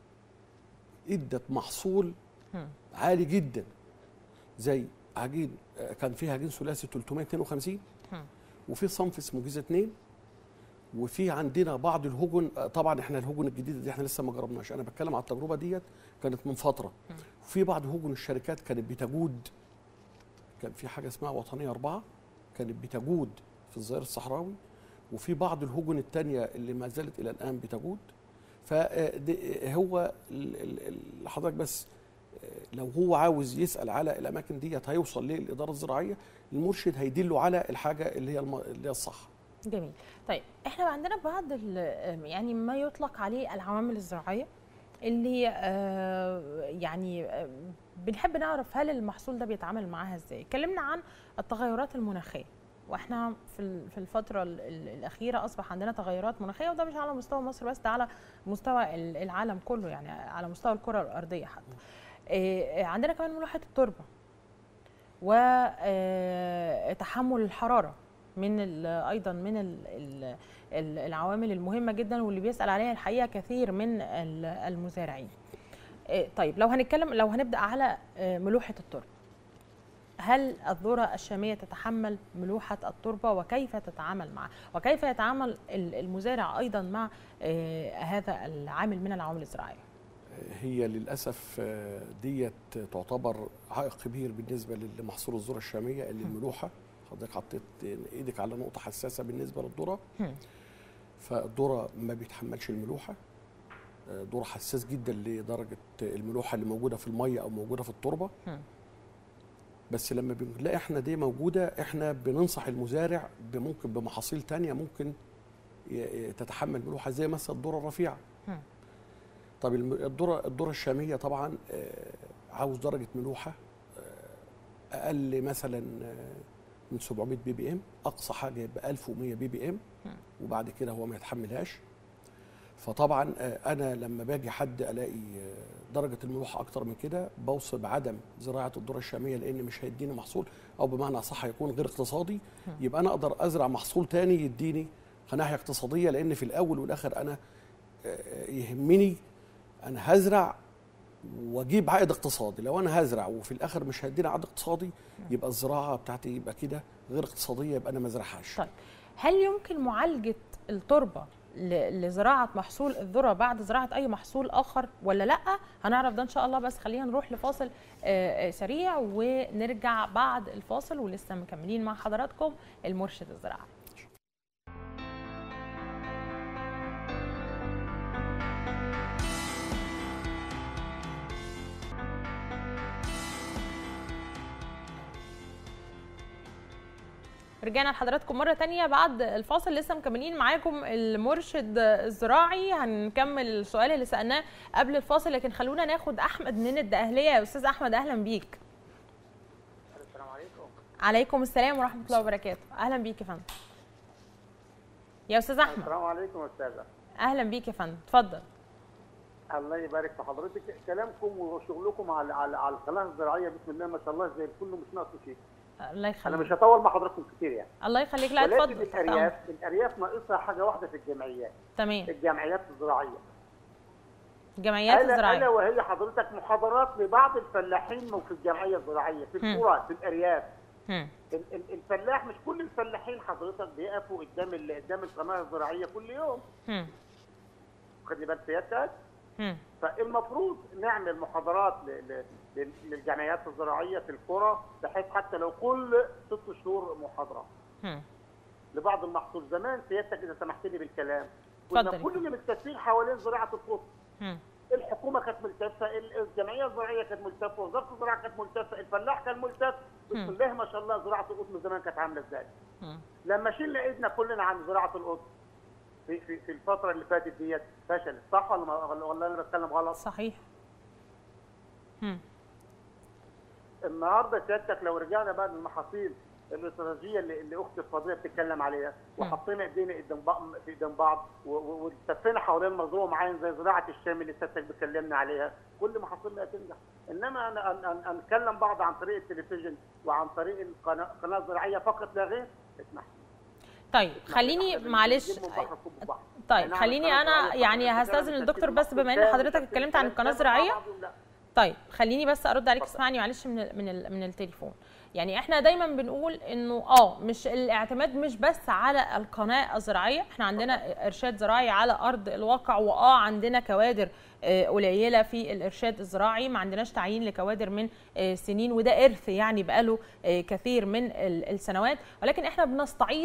ادت محصول هم. عالي جدا زي عجين آه، كان فيها عجين ثلاثي 352 هم. وفي صنف اسمه جيزه 2 وفي عندنا بعض الهجن آه، طبعا احنا الهجن الجديده دي احنا لسه ما جربناش انا بتكلم على التجربه ديت كانت من فتره وفي بعض هجن الشركات كانت بتجود كان في حاجه اسمها وطنيه أربعة كانت بتجود في الظهير الصحراوي وفي بعض الهجن التانية اللي ما زالت الى الان بتجود فهو ال- ال- ال- حضرتك بس آه، لو هو عاوز يسال على الاماكن ديت هيوصل للاداره الزراعيه المرشد هيدله على الحاجه اللي هي الم- اللي هي الصح جميل طيب احنا عندنا بعض ال- يعني ما يطلق عليه العوامل الزراعيه اللي آه، يعني آه، بنحب نعرف هل المحصول ده بيتعامل معاها ازاي اتكلمنا عن التغيرات المناخيه واحنا في ال- في الفتره ال- ال- الاخيره اصبح عندنا تغيرات مناخيه وده مش على مستوى مصر بس ده على مستوى ال- العالم كله يعني على مستوى الكره الارضيه حتى آه، عندنا كمان ملوحه التربه وتحمل الحراره من ال- ايضا من ال- ال- ال- العوامل المهمه جدا واللي بيسال عليها الحقيقه كثير من ال- المزارعين. إيه، طيب لو هنتكلم لو هنبدا على آه، ملوحه التربه. هل الذره الشاميه تتحمل ملوحه التربه وكيف تتعامل معها؟ وكيف يتعامل ال- المزارع ايضا مع آه، هذا العامل من العوامل الزراعيه؟ هي للاسف آه، ديت تعتبر عائق كبير بالنسبه لمحصول الذره الشاميه اللي الملوحه حضرتك حطيت ايدك على نقطه حساسه بالنسبه للذره هم. فالذره ما بيتحملش الملوحه آه، ذره حساس جدا لدرجه الملوحه اللي موجوده في الميه او موجوده في التربه هم. بس لما بنلاقي احنا دي موجوده احنا بننصح المزارع بممكن بمحاصيل تانية ممكن ي- ي- تتحمل ملوحه زي مثلا الذره الرفيعه هم. طب الم- الذره الذره الشاميه طبعا آه، عاوز درجه ملوحه آه، اقل مثلا آه، من 700 بي بي ام اقصى حاجه يبقى 1100 بي بي ام هم. وبعد كده هو ما يتحملهاش فطبعا آه، انا لما باجي حد الاقي آه، درجه الملوحه اكتر من كده بوصي بعدم زراعه الذره الشاميه لان مش هيديني محصول او بمعنى صح هيكون غير اقتصادي يبقى انا اقدر ازرع محصول تاني يديني ناحيه اقتصاديه لان في الاول والاخر انا آه، يهمني انا هزرع واجيب عائد اقتصادي لو انا هزرع وفي الاخر مش هيديني عائد اقتصادي يبقى الزراعه بتاعتي يبقى كده غير اقتصاديه يبقى انا ما ازرعهاش طيب هل يمكن معالجه التربه ل- لزراعه محصول الذره بعد زراعه اي محصول اخر ولا لا هنعرف ده ان شاء الله بس خلينا نروح لفاصل آه، آه، سريع ونرجع بعد الفاصل ولسه مكملين مع حضراتكم المرشد الزراعي رجعنا لحضراتكم مرة تانية بعد الفاصل لسه مكملين معاكم المرشد الزراعي هنكمل السؤال اللي سألناه قبل الفاصل لكن خلونا ناخد أحمد من الدقهلية يا أستاذ أحمد أهلا بيك السلام عليكم عليكم السلام ورحمة الله وبركاته أهلا بيك يا فندم يا أستاذ أحمد السلام عليكم استاذه أهلا بيك يا فندم اتفضل الله يبارك في حضرتك كلامكم وشغلكم على على على القناه الزراعيه بسم الله ما شاء الله زي الفل مش ناقصه شيء الله انا مش يخليك هطول مع حضراتكم كتير يعني الله يخليك لا ولكن اتفضل تحت أمرك. الارياف الارياف ناقصها حاجه واحده في الجمعيات تمام الجمعيات الزراعيه جمعيات الا الا الزراعية وهي حضرتك محاضرات لبعض الفلاحين في الجمعيه الزراعيه في هم. القرى في الارياف هم. ال- ال- الفلاح مش كل الفلاحين حضرتك بيقفوا قدام ال- قدام القناه الزراعيه كل يوم هم. خدي بال سيادتك هم. فالمفروض نعمل محاضرات ل- ل- لل- للجمعيات الزراعيه في القرى بحيث حتى لو كل ست شهور محاضره هم. لبعض المحصول زمان سيادتك اذا سمحت لي بالكلام كنا اتفضل. كلنا ملتفين حوالين زراعه القطن هم. الحكومه كانت ملتفه ال- الجمعيه الزراعيه كانت ملتفه وزاره الزراعه كانت ملتفه الفلاح كان ملتف بسم مم. الله ما شاء الله زراعه القطن زمان كانت عامله ازاي هم. لما شلنا ايدنا كلنا عن زراعه القطن في, في, في الفتره اللي فاتت ديت فشلت صح ولا ما- ولا ولا انا بتكلم غلط صحيح هم. النهارده سيادتك لو رجعنا بقى للمحاصيل الاستراتيجيه اللي, اللي اختي الفاضله بتتكلم عليها وحطينا ايدينا قدام بعض في قدام بعض و- و- والتفينا حوالين مزروع معين زي زراعه الشام اللي سيادتك بتكلمنا عليها كل محاصيلنا هتنجح انما انا أن أن أن نتكلم بعض عن طريق التلفزيون وعن طريق القناه القناه الزراعيه فقط لا غير اسمح طيب خليني معلش طيب خليني انا يعني هستاذن الدكتور بس بما ان حضرتك اتكلمت عن القناه الزراعيه طيب خليني بس ارد عليك اتفضل. اسمعني معلش من ال من ال من التليفون يعني احنا دايما بنقول انه اه مش الاعتماد مش بس على القناه الزراعيه احنا عندنا ارشاد زراعي على ارض الواقع واه عندنا كوادر آه، قليله في الارشاد الزراعي ما عندناش تعيين لكوادر من آه، سنين وده ارث يعني بقاله آه، كثير من ال- السنوات ولكن احنا بنستعيد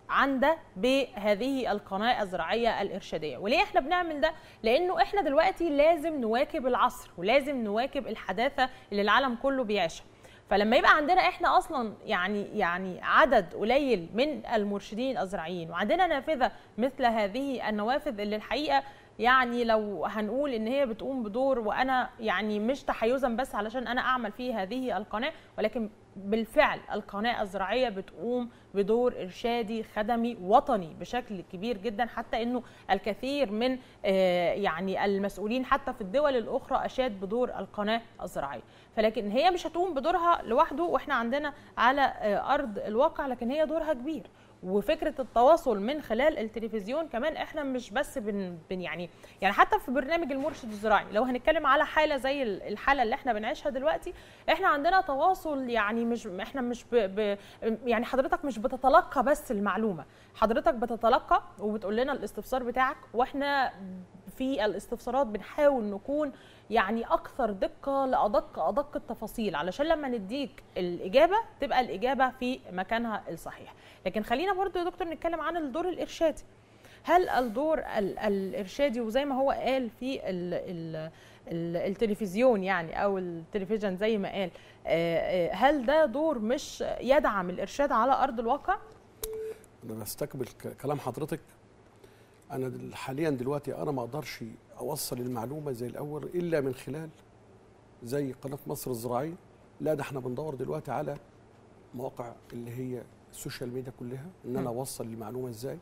عنده بهذه القناه الزراعيه الارشاديه وليه احنا بنعمل ده لانه احنا دلوقتي لازم نواكب العصر ولازم نواكب الحداثه اللي العالم كله بيعيشها فلما يبقى عندنا احنا اصلا يعني يعني عدد قليل من المرشدين الزراعيين وعندنا نافذه مثل هذه النوافذ اللي الحقيقه يعني لو هنقول ان هي بتقوم بدور وانا يعني مش تحيزا بس علشان انا اعمل في هذه القناه ولكن بالفعل القناه الزراعيه بتقوم بدور ارشادي خدمي وطني بشكل كبير جدا حتى انه الكثير من آه، يعني المسؤولين حتى في الدول الاخرى اشاد بدور القناه الزراعيه فلكن هي مش هتقوم بدورها لوحده واحنا عندنا على آه، ارض الواقع لكن هي دورها كبير وفكره التواصل من خلال التلفزيون كمان احنا مش بس بن, بن يعني يعني حتى في برنامج المرشد الزراعي لو هنتكلم على حاله زي ال- الحاله اللي احنا بنعيشها دلوقتي احنا عندنا تواصل يعني مش احنا مش ب ب يعني حضرتك مش بتتلقى بس المعلومه حضرتك بتتلقى وبتقول لنا الاستفسار بتاعك واحنا في الاستفسارات بنحاول نكون يعني اكثر دقه لادق ادق التفاصيل علشان لما نديك الاجابه تبقى الاجابه في مكانها الصحيح لكن خلينا برضو يا دكتور نتكلم عن الدور الارشادي هل الدور ال- الارشادي وزي ما هو قال في ال ال ال التلفزيون يعني او التلفزيون زي ما قال آه، آه، هل ده دور مش يدعم الارشاد على ارض الواقع انا بستكمل ك- كلام حضرتك انا دل- حاليا دلوقتي انا ما اقدرش اوصل المعلومه زي الاول الا من خلال زي قناه مصر الزراعيه لا ده احنا بندور دلوقتي على مواقع اللي هي السوشيال ميديا كلها ان انا م. اوصل المعلومه ازاي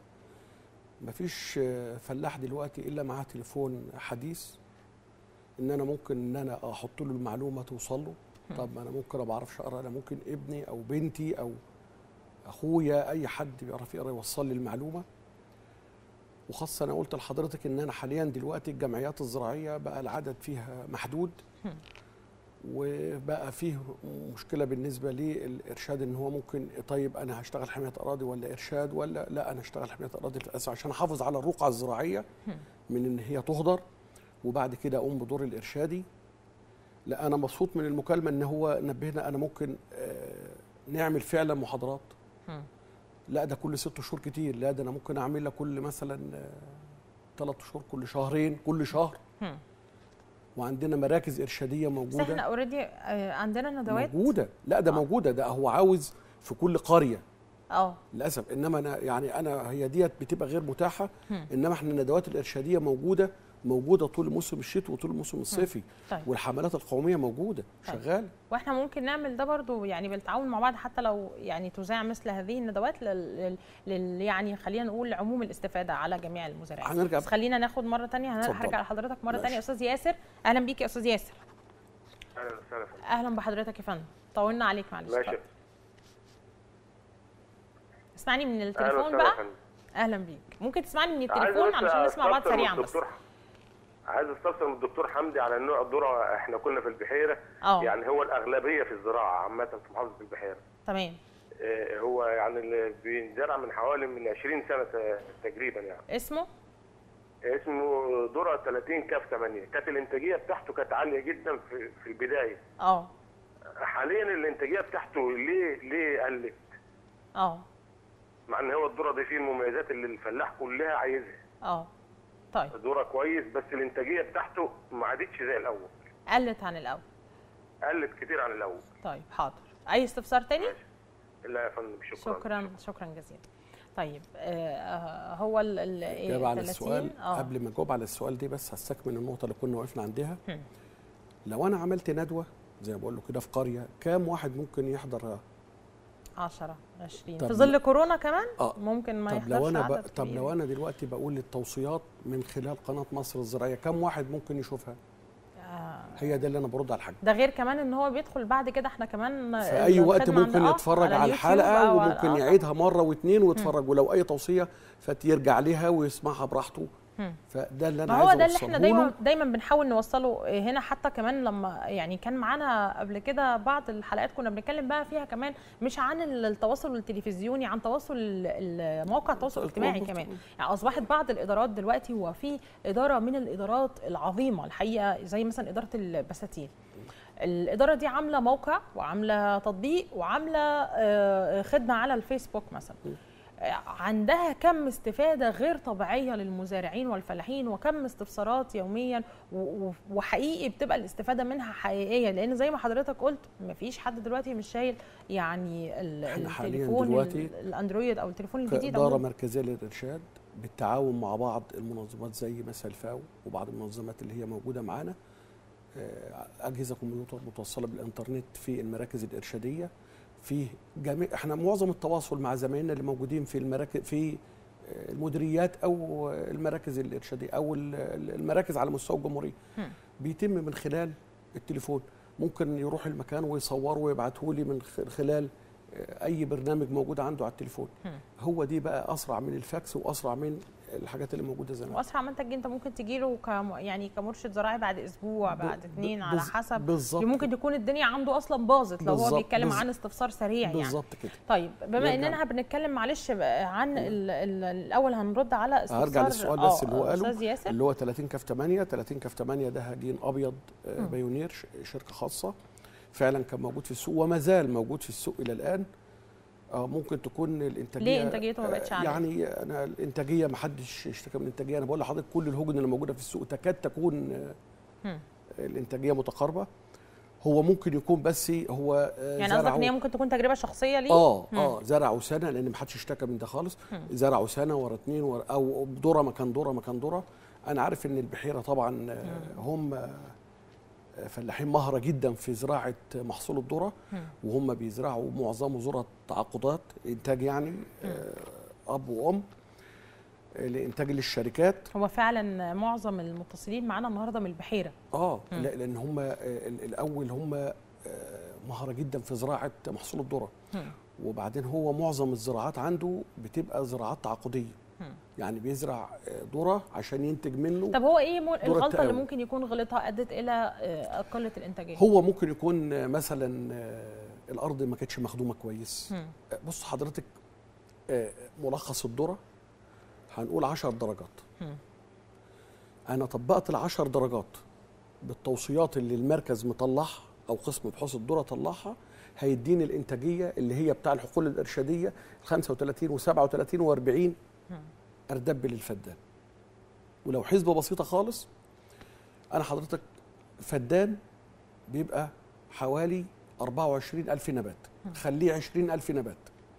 مفيش آه، فلاح دلوقتي الا معاه تليفون حديث ان انا ممكن ان انا احط له المعلومه توصل له طب ما انا ممكن ما بعرفش اقرا انا ممكن ابني او بنتي او اخويا اي حد بيعرف يقرا يوصل لي المعلومه وخاصه انا قلت لحضرتك ان انا حاليا دلوقتي الجمعيات الزراعيه بقى العدد فيها محدود هم. وبقى فيه مشكله بالنسبه للارشاد ان هو ممكن طيب انا هشتغل حمايه اراضي ولا ارشاد ولا لا انا هشتغل حمايه اراضي للاسف عشان احافظ على الرقعه الزراعيه هم. من ان هي تهدر وبعد كده اقوم بدور الارشادي لا انا مبسوط من المكالمه ان هو نبهنا انا ممكن آه، نعمل فعلا محاضرات هم. لا ده كل ست شهور كتير لا ده انا ممكن اعملها كل مثلا ثلاث شهور كل شهرين كل شهر هم. وعندنا مراكز ارشاديه بس احنا موجوده اوريدي عندنا ندوات موجوده لا ده آه. موجوده ده هو عاوز في كل قريه اه للاسف انما انا يعني انا هي ديت بتبقى غير متاحه هم. انما احنا الندوات الارشاديه موجوده موجوده طول موسم الشتاء وطول الموسم الصيفي طيب والحملات القوميه موجوده طيب. شغاله واحنا ممكن نعمل ده برضو يعني بالتعاون مع بعض حتى لو يعني تذاع مثل هذه الندوات لل, لل... لل... يعني خلينا نقول عموم الاستفاده على جميع المزارعين هنرجع بس خلينا ناخد مره تانية اتفضل. هرجع لحضرتك مره ماشي. تانية استاذ ياسر اهلا بيك يا استاذ ياسر اهلا وسهلا فندم. اهلا بحضرتك يا فندم طولنا عليك معلش ماشي اتفضل. اسمعني من اهلا التليفون وسهلا يا بقى فندم. اهلا بيك ممكن تسمعني من عايز التليفون بس علشان نسمع بعض أستفسر من سريعا بس الدكتور عايز استفسر من الدكتور حمدي على نوع الذره احنا كنا في البحيره اه يعني هو الاغلبيه في الزراعه عامه في محافظه البحيره تمام آه، هو يعني اللي بينزرع من حوالي من 20 سنه ت- تقريبا يعني اسمه اسمه ذره 30 كاف 8 كانت الانتاجيه بتاعته كانت عاليه جدا في في البدايه اه حاليا الانتاجيه بتاعته ليه ليه قلت اه مع ان هو الذره دي فيه المميزات اللي الفلاح كلها عايزها اه طيب ذره كويس بس الانتاجيه بتاعته ما عادتش زي الاول قلت عن الاول قلت كتير عن الاول طيب حاضر اي استفسار تاني لا يا فندم شكرا شكرا شكرا جزيلا طيب آه هو ال ال اجابه على 30 السؤال اه قبل ما اجاوب على السؤال دي بس هستكمل النقطه اللي كنا وقفنا عندها هم. لو انا عملت ندوه زي ما بقول له كده في قريه كام واحد ممكن يحضر 10 20 طب في ظل كورونا كمان اه ممكن ما طب يحضرش لو انا ب... عدد طب كبير. لو انا دلوقتي بقول التوصيات من خلال قناه مصر الزراعيه كم واحد ممكن يشوفها آه هي ده اللي انا برد على الحاجه ده غير كمان ان هو بيدخل بعد كده احنا كمان في اي وقت الخدمة ممكن عند- آه، يتفرج على اليوتيوب الحلقه أو على- وممكن آه، يعيدها مره واثنين ويتفرج ولو اي توصيه فيرجع ليها ويسمعها براحته هم. فده اللي انا ما هو عايز ده اللي احنا اوصله دايما له دايما بنحاول نوصله هنا حتى كمان لما يعني كان معانا قبل كده بعض الحلقات كنا بنتكلم بقى فيها كمان مش عن التواصل التلفزيوني عن تواصل ال- ال- مواقع التواصل الاجتماعي كمان يعني اصبحت بعض الادارات دلوقتي وفي اداره من الادارات العظيمه الحقيقه زي مثلا اداره البساتين الاداره دي عامله موقع وعامله تطبيق وعامله آه، خدمه على الفيسبوك مثلا عندها كم استفاده غير طبيعيه للمزارعين والفلاحين وكم استفسارات يوميا و- و- وحقيقي بتبقى الاستفاده منها حقيقيه لان زي ما حضرتك قلت مفيش حد دلوقتي مش شايل يعني ال- إحنا حالياً التليفون دلوقتي ال- الاندرويد او التليفون الجديد كإدارة أو مركزية للإرشاد بالتعاون مع بعض المنظمات زي مثلا الفاو وبعض المنظمات اللي هي موجودة معانا آه، أجهزة كمبيوتر متوصلة بالإنترنت في المراكز الإرشادية في جميع احنا معظم التواصل مع زمايلنا اللي موجودين في المراكز في آه، المديريات او المراكز الارشاديه او ال- ال- المراكز على مستوى الجمهوريه هم. بيتم من خلال التليفون ممكن يروح المكان ويصوره ويبعته لي من خ- خلال آه، اي برنامج موجود عنده على التليفون هم. هو دي بقى اسرع من الفاكس واسرع من الحاجات اللي موجوده زمان واسرع منتج انت ممكن تجي له كم يعني كمرشد زراعي بعد اسبوع ب- بعد ب- اثنين على بز- حسب بالظبط ممكن تكون الدنيا عنده اصلا باظت لو هو بالظبط، بيتكلم بالظ- عن استفسار سريع يعني بالظبط كده طيب بما نرجع. اننا بنتكلم معلش بقى عن ال ال الاول هنرد على استفسار هرجع للسؤال بس اللي هو آه، قاله استاذ ياسر اللي هو 30 كاف 8 30 كاف 8 ده هجين ابيض آه، مم. بايونير ش- شركه خاصه فعلا كان موجود في السوق وما زال موجود في السوق الى الان آه ممكن تكون الانتاجيه ليه انتاجيته ما آه، بقتش عاليه يعني انا الانتاجيه ما حدش اشتكى من الانتاجيه انا بقول لحضرتك كل الهجن اللي موجوده في السوق تكاد تكون آه، مم. الانتاجيه متقاربه هو ممكن يكون بس هو آه، يعني قصدك ان هي زرعوا ممكن تكون تجربه شخصيه ليه اه مم. اه زرعوا سنه لان ما حدش اشتكى من ده خالص مم. زرعوا سنه ورا اتنين ورا او ذره مكان ذره مكان ذره انا عارف ان البحيره طبعا آه، هم آه، فلاحين مهره جدا في زراعه محصول الذره مم. وهم بيزرعوا معظمه ذره تعاقدات انتاج يعني آه، اب وام آه، لانتاج للشركات هو فعلا معظم المتصلين معانا النهارده من البحيره اه مم. لا لان هم آه، ال- الاول هم آه، مهره جدا في زراعه محصول الذره مم. وبعدين هو معظم الزراعات عنده بتبقى زراعات تعاقديه مم. يعني بيزرع آه، ذره عشان ينتج منه طب هو ايه مو- الغلطه اللي التقاوم. ممكن يكون غلطها ادت الى آه، قله الانتاجيه هو ممكن يكون آه، مثلا آه، الارض ما كانتش مخدومه كويس مم. آه، بص حضرتك آه، ملخص الذره هنقول 10 درجات مم. انا طبقت العشر درجات بالتوصيات اللي المركز مطلعها او قسم بحوث الذره طلعها هيديني الانتاجيه اللي هي بتاع الحقول الارشاديه 35 و37 و40 مم. اردب للفدان ولو حسبه بسيطه خالص انا حضرتك فدان بيبقى حوالي 24 ألف نبات خليه 20 ألف نبات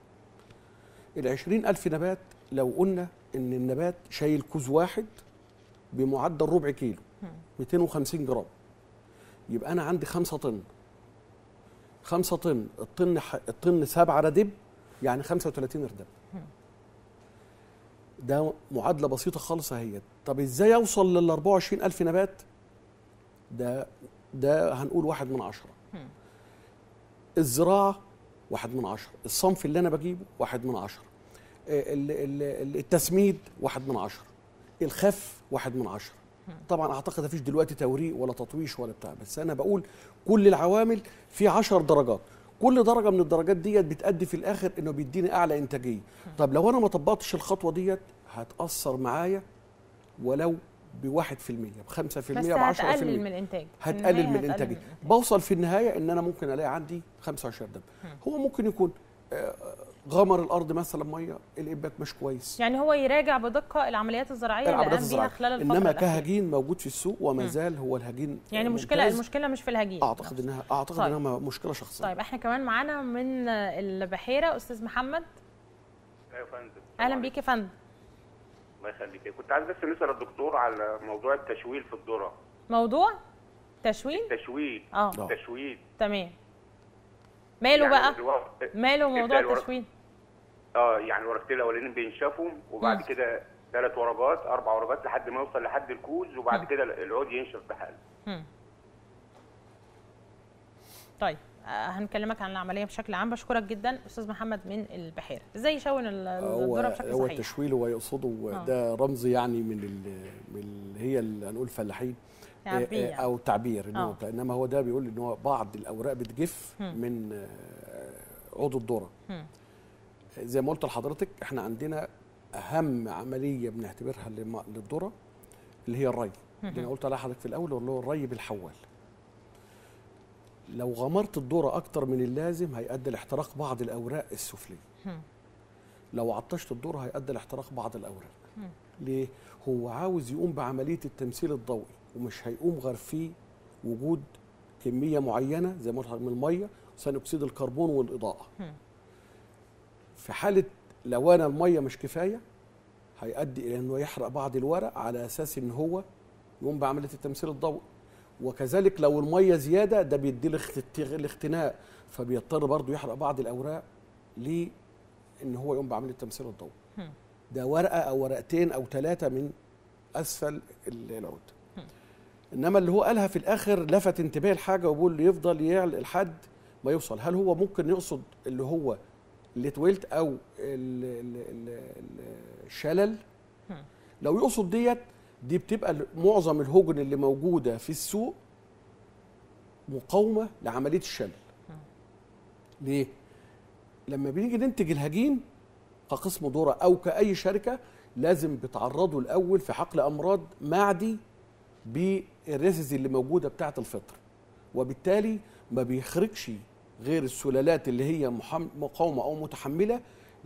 ال 20 ألف نبات لو قلنا إن النبات شايل كوز واحد بمعدل ربع كيلو مم. 250 جرام يبقى أنا عندي 5 طن 5 طن الطن ح- الطن 7 ردب يعني 35 ردب مم. ده معادلة بسيطة خالص اهي طب ازاي اوصل لل 24 ألف نبات ده ده هنقول واحد من عشرة مم. الزراعة واحد من عشرة الصنف اللي أنا بجيبه واحد من عشرة آه، ال- ال- ال- التسميد واحد من عشرة الخف واحد من عشرة طبعا اعتقد مفيش دلوقتي توريق ولا تطويش ولا بتاع بس انا بقول كل العوامل في عشر درجات كل درجه من الدرجات ديت بتأدي في الاخر انه بيديني اعلى انتاجيه طب لو انا ما طبقتش الخطوه ديت هتاثر معايا ولو بواحد في المية بخمسة في بس المية بعشرة في هتقلل من المية الانتاج في هتقلل النهاية من هتقلل الانتاجيه الإنتاج. بوصل في النهايه ان انا ممكن الاقي عندي 25 دم هو ممكن يكون آه، غمر الارض مثلا ميه الانبات مش كويس يعني هو يراجع بدقه العمليات الزراعيه اللي العمليات قام بيها الزراعيه خلال الفتره انما الأخيرة. كهجين موجود في السوق وما مم. زال هو الهجين يعني آه، المشكله ممتاز. المشكله مش في الهجين اعتقد انها اعتقد طيب. انها مشكله شخصيه طيب احنا كمان معانا من البحيره استاذ محمد ايوه يا فندم اهلا بيك يا فندم الله يخليك كنت عايز بس نسال الدكتور على موضوع التشويل في الذره موضوع تشوين تشويل اه آه. تشويل تمام ماله يعني بقى الورق- ماله موضوع ابدأ الورق- التشوين اه يعني ورقتين الاولانيين بينشفوا وبعد مم. كده ثلاث ورقات اربع ورقات لحد ما يوصل لحد الكوز وبعد مم. كده العود ينشف بحاله مم. طيب آه، هنكلمك عن العمليه بشكل عام بشكرك جدا استاذ محمد من البحيره ازاي يشون ال- هو الذره بشكل هو صحيح التشويل هو يقصده آه. ده رمز يعني من ال من اللي هي اللي هنقول فلاحين تعبير. آه، او تعبير إن هو آه. بتاع- انما هو ده بيقول ان هو بعض الاوراق بتجف مم. من آه، عود الذره مم. زي ما قلت لحضرتك احنا عندنا اهم عمليه بنعتبرها للم- للذره اللي هي الري اللي انا قلت عليها لحضرتك في الاول اللي هو الري بالحوال لو غمرت الذره اكتر من اللازم هيؤدي لاحتراق بعض الاوراق السفليه مم. لو عطشت الذره هيؤدي لاحتراق بعض الاوراق ليه هو عاوز يقوم بعمليه التمثيل الضوئي ومش هيقوم غير في وجود كميه معينه زي ما قلت لحضرتك من الميه ثاني اكسيد الكربون والاضاءه مم. في حاله لو انا الميه مش كفايه هيؤدي الى انه يحرق بعض الورق على اساس ان هو يقوم بعمليه التمثيل الضوئي وكذلك لو الميه زياده ده بيدي الاخت- الاختناق فبيضطر برضه يحرق بعض الاوراق ليه ان هو يقوم بعمليه التمثيل الضوئي هم. ده ورقه او ورقتين او ثلاثه من اسفل ال- العود انما اللي هو قالها في الاخر لفت انتباهي لحاجه وبيقول لي يفضل يعلى لحد ما يوصل هل هو ممكن يقصد اللي هو الاتويلت او ال- ال- ال- ال- الشلل هم. لو يقصد ديت دي بتبقى ال- معظم الهجن اللي موجوده في السوق مقاومه لعمليه الشلل ليه لما بنيجي ننتج الهجين كقسم ذره او كاي شركه لازم بتعرضه الاول في حقل امراض معدي بالريسز اللي موجوده بتاعه الفطر وبالتالي ما بيخرجش غير السلالات اللي هي محم- مقاومه او متحمله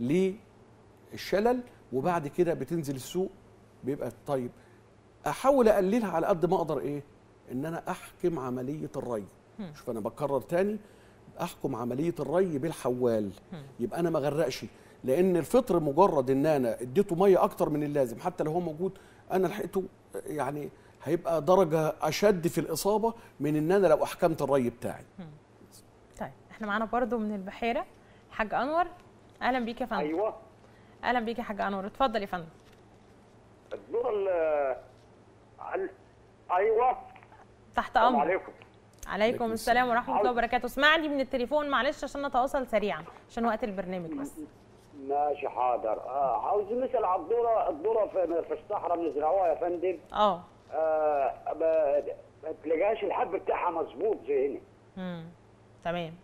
للشلل وبعد كده بتنزل السوق بيبقى طيب احاول اقللها على قد ما اقدر ايه ان انا احكم عمليه الري شوف انا بكرر تاني احكم عمليه الري بالحوال يبقى انا ما غرقش لان الفطر مجرد ان انا اديته ميه اكتر من اللازم حتى لو هو موجود انا لحقته يعني هيبقى درجه اشد في الاصابه من ان انا لو احكمت الري بتاعي طيب احنا معانا برضو من البحيره حاج انور اهلا بيك يا فندم ايوه اهلا بيك يا حاج انور اتفضل يا فندم الدور ال ال- ايوه تحت السلام امر عليكم عليكم السلام ورحمه الله وبركاته اسمعني من التليفون معلش عشان نتواصل سريعا عشان وقت البرنامج بس ماشي حاضر آه عاوز نسال على الذره الذره في, في الصحراء بنزرعوها يا فندم اه آه ب- ما تلاقيهاش الحب بتاعها مظبوط زي هنا امم تمام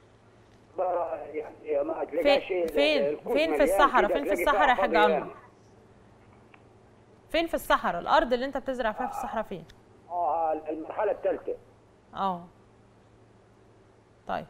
ب- يعني ما تلاقيهاش فين ال- فين الكوز فين في مليان الصحراء كده، فين في تلاقي الصحراء يا فيها حاج فاضي انور فين في الصحراء الارض اللي انت بتزرع فيها في الصحراء فين اه المرحله الثالثه اه طيب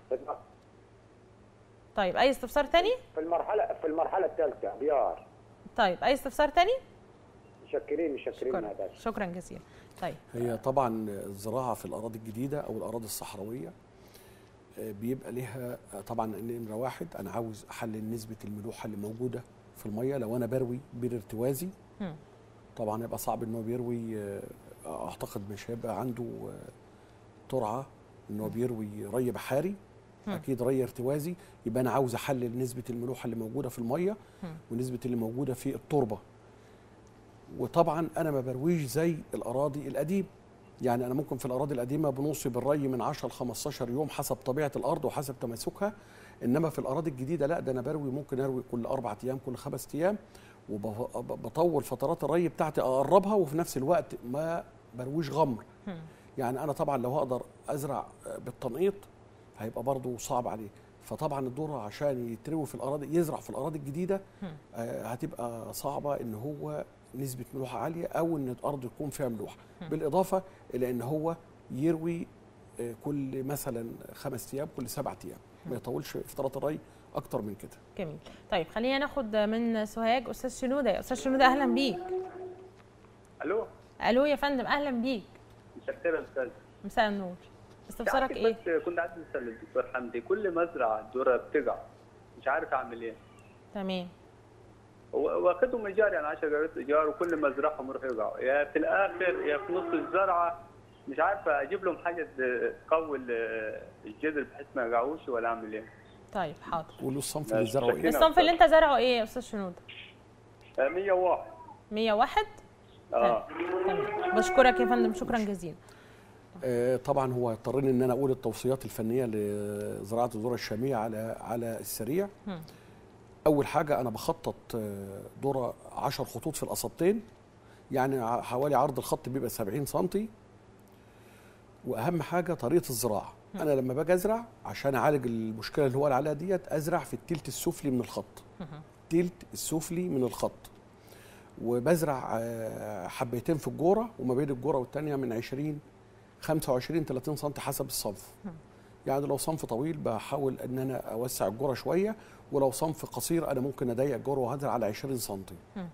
طيب اي استفسار تاني في المرحله في المرحله الثالثه بيار طيب اي استفسار تاني مشكرين مشكرين شكرا يا باشا شكرا جزيلا طيب هي طبعا الزراعه في الاراضي الجديده او الاراضي الصحراويه آه، بيبقى ليها آه، طبعا نمره واحد انا عاوز احلل نسبه الملوحه اللي موجوده في الميه لو انا بروي بير ارتوازي مم. طبعا هيبقى صعب ان هو بيروي آه، اعتقد مش هيبقى عنده آه، ترعه ان هو بيروي ري بحاري اكيد ري ارتوازي يبقى انا عاوز احلل نسبه الملوحه اللي موجوده في الميه ونسبه اللي موجوده في التربه وطبعا انا ما برويش زي الاراضي القديمه يعني انا ممكن في الاراضي القديمه بنوصي بالري من 10 ل 15 يوم حسب طبيعه الارض وحسب تماسكها انما في الاراضي الجديده لا ده انا بروي ممكن اروي كل اربع ايام كل خمس ايام وبطول فترات الري بتاعتي اقربها وفي نفس الوقت ما برويش غمر يعني انا طبعا لو هقدر ازرع بالتنقيط هيبقى برضه صعب عليه فطبعا الذره عشان يتروي في الاراضي يزرع في الاراضي الجديده آه، هتبقى صعبه ان هو نسبه ملوحه عاليه او ان الارض يكون فيها ملوحه بالاضافه الى ان هو يروي آه، كل مثلا خمس ايام كل سبعة ايام ما يطولش فترات الري اكتر من كده جميل طيب خلينا ناخد من سوهاج استاذ شنوده يا استاذ شنوده اهلا بيك الو الو يا فندم اهلا بيك متشكر يا استاذ مساء النور استفسارك تعرفي ايه بس كنت عايز اسال الدكتور حمدي كل ما ازرع الذره بتقع مش عارف اعمل ايه تمام و- واخدهم ايجار يعني 10 جرات ايجار وكل ما ازرعهم يروحوا يقعوا يا في الاخر يا في نص الزرعه مش عارف اجيب لهم حاجه تقوي ال- الجذر بحيث ما يقعوش ولا اعمل ايه طيب حاضر قولوا الصنف ماشي، اللي زرعوا شكراً. ايه الصنف اللي انت زرعه ايه يا استاذ شنوده آه، 101 101 اه تمام بشكرك يا فندم شكرا جزيلا آه، طبعا هو اضطرني ان انا اقول التوصيات الفنيه لزراعه الذره الشاميه على على السريع هم. اول حاجه انا بخطط آه، ذره 10 خطوط في القصبتين يعني ع- حوالي عرض الخط بيبقى 70 سم واهم حاجه طريقه الزراعه انا لما باجي ازرع عشان اعالج المشكله اللي هو قال عليها ديت ازرع في التلت السفلي من الخط التلت السفلي من الخط وبزرع آه، حبيتين في الجوره وما بين الجوره والتانيه من 20 25 30 سم حسب الصنف يعني لو صنف طويل بحاول ان انا اوسع الجرة شويه ولو صنف قصير انا ممكن اضيق الجرة وهزرع على 20 سم مم.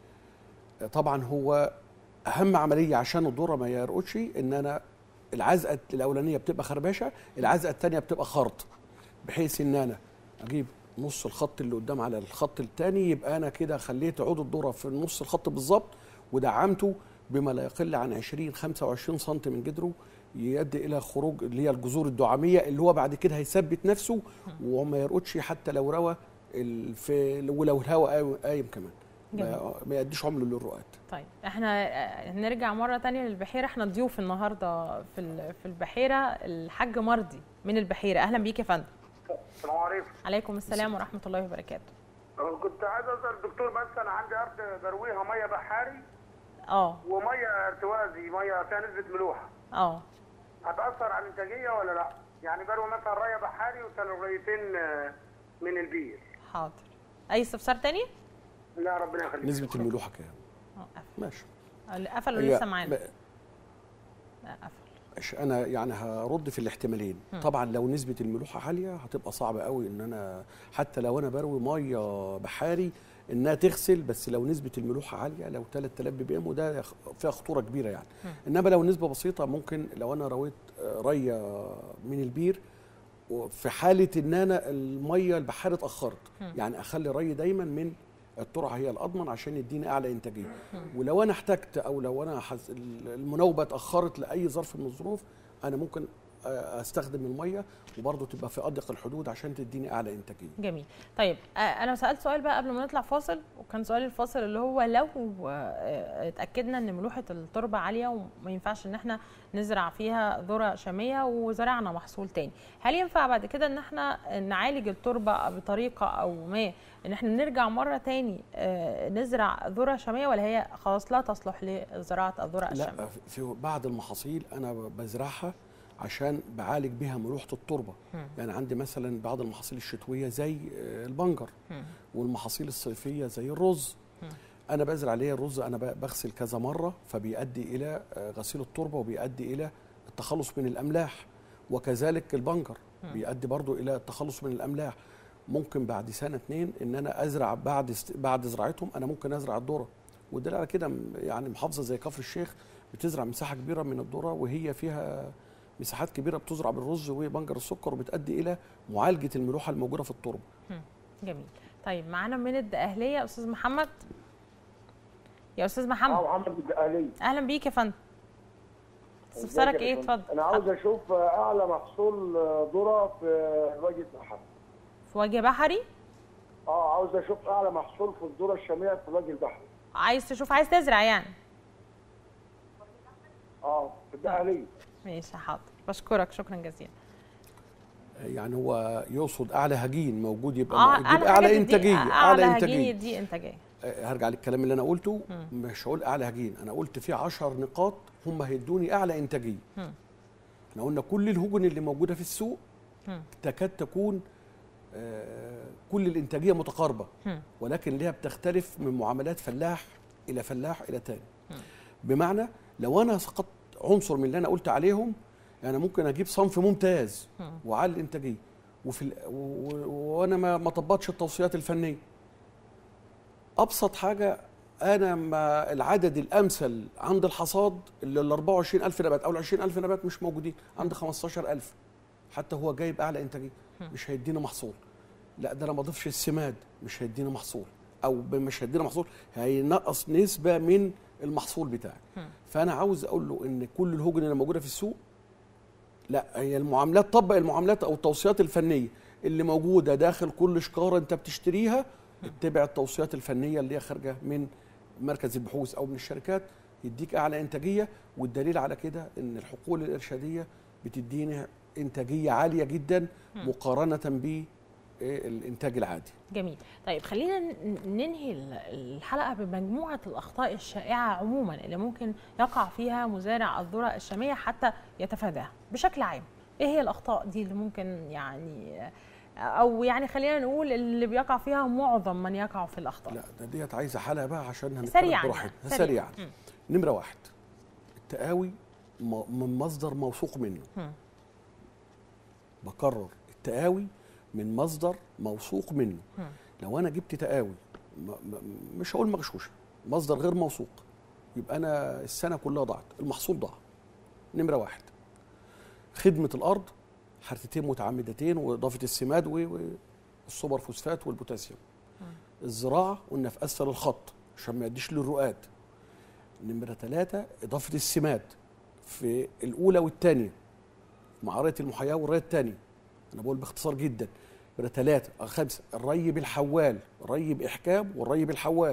طبعا هو اهم عمليه عشان الذره ما يرقدش ان انا العزقه الاولانيه بتبقى خربشه العزقه الثانيه بتبقى خرط بحيث ان انا اجيب نص الخط اللي قدام على الخط الثاني يبقى انا كده خليت عود الذره في نص الخط بالظبط ودعمته بما لا يقل عن 20 25 سم من جدره يؤدي الى خروج اللي هي الجذور الدعاميه اللي هو بعد كده هيثبت نفسه وما يرقدش حتى لو روى ال- في ولو الهواء قايم- قايم كمان ما, ما يديش عمله للرؤات طيب احنا آه، نرجع مره تانية للبحيره احنا ضيوف النهارده في ال- في البحيره الحاج مرضي من البحيره اهلا بيك يا فندم السلام عليكم عليكم السلام ورحمه الله وبركاته كنت عايز اسال الدكتور بس انا عندي ارض برويها ميه بحاري اه وميه ارتوازي ميه فيها نسبه ملوحه اه هتاثر على الانتاجيه ولا لا؟ يعني بروي مثلا ريه بحاري وسلوريتين آه، من البير حاضر اي استفسار تاني لا ربنا يخليك نسبه الملوحه كام اه قفل ماشي قفلوا هي- لسه معانا ما- لا قفل ماشي، انا يعني هرد في الاحتمالين طبعا لو نسبه الملوحه عاليه هتبقى صعبه قوي ان انا حتى لو انا بروي ميه بحاري انها تغسل بس لو نسبه الملوحه عاليه لو 3000 بي بي ام وده يخ- فيها خطوره كبيره يعني انما لو نسبه بسيطه ممكن لو انا رويت آه، ريه من البير وفي حاله ان انا الميه البحاري اتاخرت يعني اخلي الري دايما من الترعه هي الاضمن عشان يديني اعلى انتاجيه ولو انا احتجت او لو انا حز... المناوبه اتاخرت لاي ظرف من الظروف انا ممكن آه، استخدم الميه وبرضه تبقى في اضيق الحدود عشان تديني اعلى انتاجيه جميل طيب آه، انا سالت سؤال بقى قبل ما نطلع فاصل وكان سؤال الفاصل اللي هو لو آه، اتاكدنا ان ملوحه التربه عاليه وما ينفعش ان احنا نزرع فيها ذره شاميه وزرعنا محصول تاني هل ينفع بعد كده ان احنا نعالج التربه بطريقه او ما ان احنا نرجع مره تاني آه، نزرع ذره شاميه ولا هي خلاص لا تصلح لزراعه الذره الشاميه لا في بعض المحاصيل انا بزرعها عشان بعالج بها ملوحه التربه يعني عندي مثلا بعض المحاصيل الشتويه زي آه، البنجر والمحاصيل الصيفيه زي الرز انا بزرع عليه الرز انا ب- بغسل كذا مره فبيؤدي الى آه، غسيل التربه وبيؤدي الى التخلص من الاملاح وكذلك البنجر بيؤدي برضو الى التخلص من الاملاح ممكن بعد سنه اتنين ان انا ازرع بعد است- بعد زراعتهم انا ممكن ازرع الذره والدليل على كده م- يعني محافظه زي كفر الشيخ بتزرع مساحه كبيره من الذره وهي فيها مساحات كبيره بتزرع بالرز وبنجر السكر وبتؤدي الى معالجه الملوحه الموجوده في التربه جميل طيب معانا من الدقهليه استاذ محمد يا استاذ محمد محمد الدقالي اهلا بيك يا فندم استفسارك ايه اتفضل انا عاوز اشوف اعلى محصول ذره في الوجه البحري في وجه بحري اه عاوز اشوف اعلى محصول في الذره الشاميه في الوجه البحري عايز تشوف عايز تزرع يعني اه في الدقاليه ماشي حاضر بشكرك شكرا جزيلا يعني هو يقصد اعلى هجين موجود يبقى اه يجيب حاجة اعلى تدي- انتاجيه اعلى هجين انتاجيه يدي انتاجيه آه، هرجع للكلام اللي انا قلته مش هقول اعلى هجين انا قلت في 10 نقاط هم هيدوني اعلى انتاجيه مم. احنا قلنا كل الهجن اللي موجوده في السوق مم. تكاد تكون آه، كل الانتاجيه متقاربه مم. ولكن ليها بتختلف من معاملات فلاح الى فلاح الى تاني بمعنى لو انا سقطت عنصر من اللي انا قلت عليهم يعني ممكن اجيب صنف ممتاز واعلي الانتاجيه وفي ال- و- و- وانا ما ما طبقتش التوصيات الفنيه ابسط حاجه انا ما العدد الامثل عند الحصاد اللي ال 24000 نبات او ال 20000 نبات مش موجودين عند 15000 حتى هو جايب اعلى انتاجيه مش هيدينا محصول لا ده انا ما اضيفش السماد مش هيدينا محصول او ب- مش هيدينا محصول هينقص نسبه من المحصول بتاعي فانا عاوز اقول له ان كل الهجن اللي موجوده في السوق لا هي المعاملات طبق المعاملات او التوصيات الفنيه اللي موجوده داخل كل شكاره انت بتشتريها اتبع التوصيات الفنيه اللي هي خارجه من مركز البحوث او من الشركات يديك اعلى انتاجيه والدليل على كده ان الحقول الارشاديه بتديني انتاجيه عاليه جدا مقارنه بالانتاج العادي جميل طيب خلينا ن- ننهي ال- الحلقه بمجموعه الاخطاء الشائعه عموما اللي ممكن يقع فيها مزارع الذره الشاميه حتى يتفاداها بشكل عام ايه هي الاخطاء دي اللي ممكن يعني او يعني خلينا نقول اللي بيقع فيها معظم من يقع في الاخطاء لا ده ديت عايزه حلقه بقى عشان هنتكلم سريعاً براحتنا يعني، سريعا سريعاً. نمره واحد التقاوي م- من مصدر موثوق منه مم. بكرر التقاوي من مصدر موثوق منه مم. لو انا جبت تقاوي م- م- مش هقول مغشوشه مصدر غير موثوق يبقى انا السنه كلها ضاعت المحصول ضاع نمره واحد خدمه الارض حرتين متعمدتين واضافه السماد و- والسوبر فوسفات والبوتاسيوم الزراعه قلنا في اسفل الخط عشان ما يديش للرؤاد نمره ثلاثه اضافه السماد في الاولى والثانيه مع رايه المحياه والرايه الثانيه انا بقول باختصار جدا نمره ثلاثه أو خمسه الري بالحوال الري باحكام والري بالحوال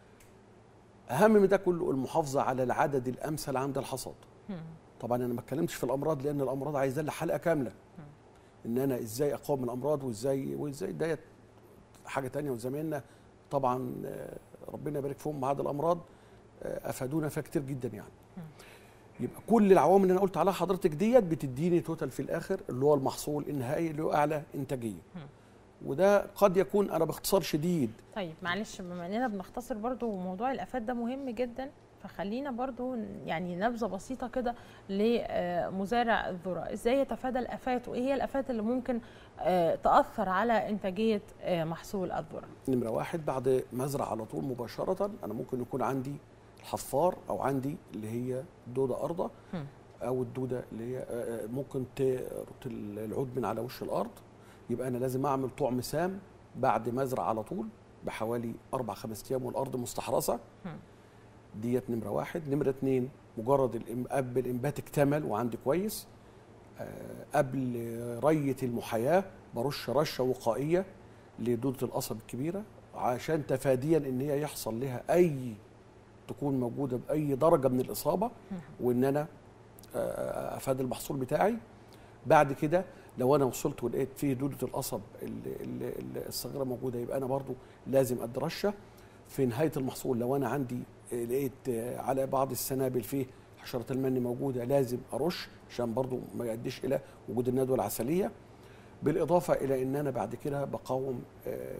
اهم من ده كله المحافظه على العدد الامثل عند الحصاد طبعا انا ما اتكلمتش في الامراض لان الامراض عايزه لها حلقه كامله ان انا ازاي اقاوم الامراض وازاي وازاي ديت حاجه تانية وزمايلنا طبعا آه، ربنا يبارك فيهم بعد الامراض آه، افادونا فيها كتير جدا يعني يبقى كل العوامل اللي انا قلت عليها حضرتك ديت بتديني توتال في الاخر اللي هو المحصول النهائي اللي هو اعلى انتاجيه وده قد يكون انا باختصار شديد طيب معلش بما اننا بنختصر برضو موضوع الافات ده مهم جدا فخلينا برضو يعني نبذه بسيطه كده لمزارع الذره ازاي يتفادى الافات وايه هي الافات اللي ممكن آه، تاثر على انتاجيه آه، محصول الذره نمرة واحد بعد ما ازرع على طول مباشرة أنا ممكن يكون عندي الحفار أو عندي اللي هي دودة أرضة هم. أو الدودة اللي هي آه، آه، ممكن تربط العود من على وش الأرض يبقى أنا لازم أعمل طعم سام بعد ما أزرع على طول بحوالي أربع خمس أيام والأرض مستحرسة هم. ديت نمرة واحد نمرة اتنين مجرد الإم- قبل الإنبات اكتمل وعندي كويس آه، قبل رية المحاياة برش رشة وقائية لدودة القصب الكبيرة عشان تفاديا ان هي يحصل لها اي تكون موجودة بأي درجة من الإصابة وان انا آه، افاد المحصول بتاعي بعد كده لو انا وصلت ولقيت فيه دودة القصب اللي- اللي- اللي الصغيرة موجودة يبقى انا برضو لازم ادي رشة في نهاية المحصول لو انا عندي آه، لقيت آه، على بعض السنابل فيه حشرة المن موجودة لازم ارش عشان برضو ما يؤديش الى وجود الندوة العسلية بالاضافه الى ان انا بعد كده بقاوم آه،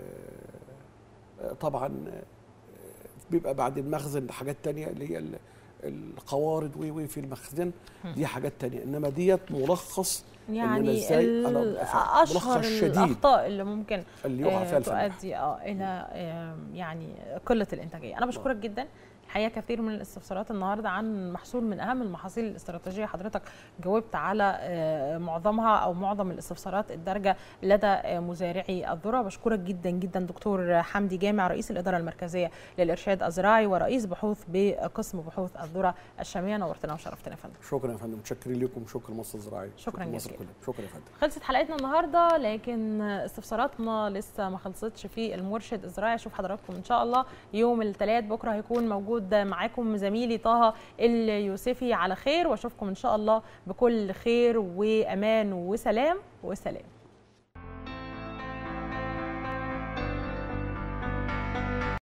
آه، طبعا آه، بيبقى بعد المخزن حاجات تانية اللي هي ال- القوارض وي وي في المخزن دي حاجات تانية انما ديت ملخص إن أنا يعني إزاي ال- أنا أبقى فاهم. اشهر ملخص شديد. الاخطاء اللي ممكن اللي يقع فيها آه، الفلاح تؤدي اه الى آه، يعني قله الانتاجيه انا بشكرك جدا الحقيقه كثير من الاستفسارات النهارده عن محصول من اهم المحاصيل الاستراتيجيه حضرتك جاوبت على آه، معظمها او معظم الاستفسارات الدارجه لدى آه، مزارعي الذره بشكرك جدا جدا دكتور حمدي جامع رئيس الاداره المركزيه للارشاد الزراعي ورئيس بحوث بقسم بحوث الذره الشاميه نورتنا وشرفتنا يا فندم شكرا يا فندم متشكرين لكم شكرا مصر الزراعيه شكراً مصر جزيلاً. كلها شكرا يا فندم خلصت حلقتنا النهارده لكن استفساراتنا لسه ما خلصتش في المرشد الزراعي اشوف حضراتكم ان شاء الله يوم الثلاث بكره هيكون موجود معاكم زميلي طه اليوسفي على خير واشوفكم ان شاء الله بكل خير وامان وسلام وسلام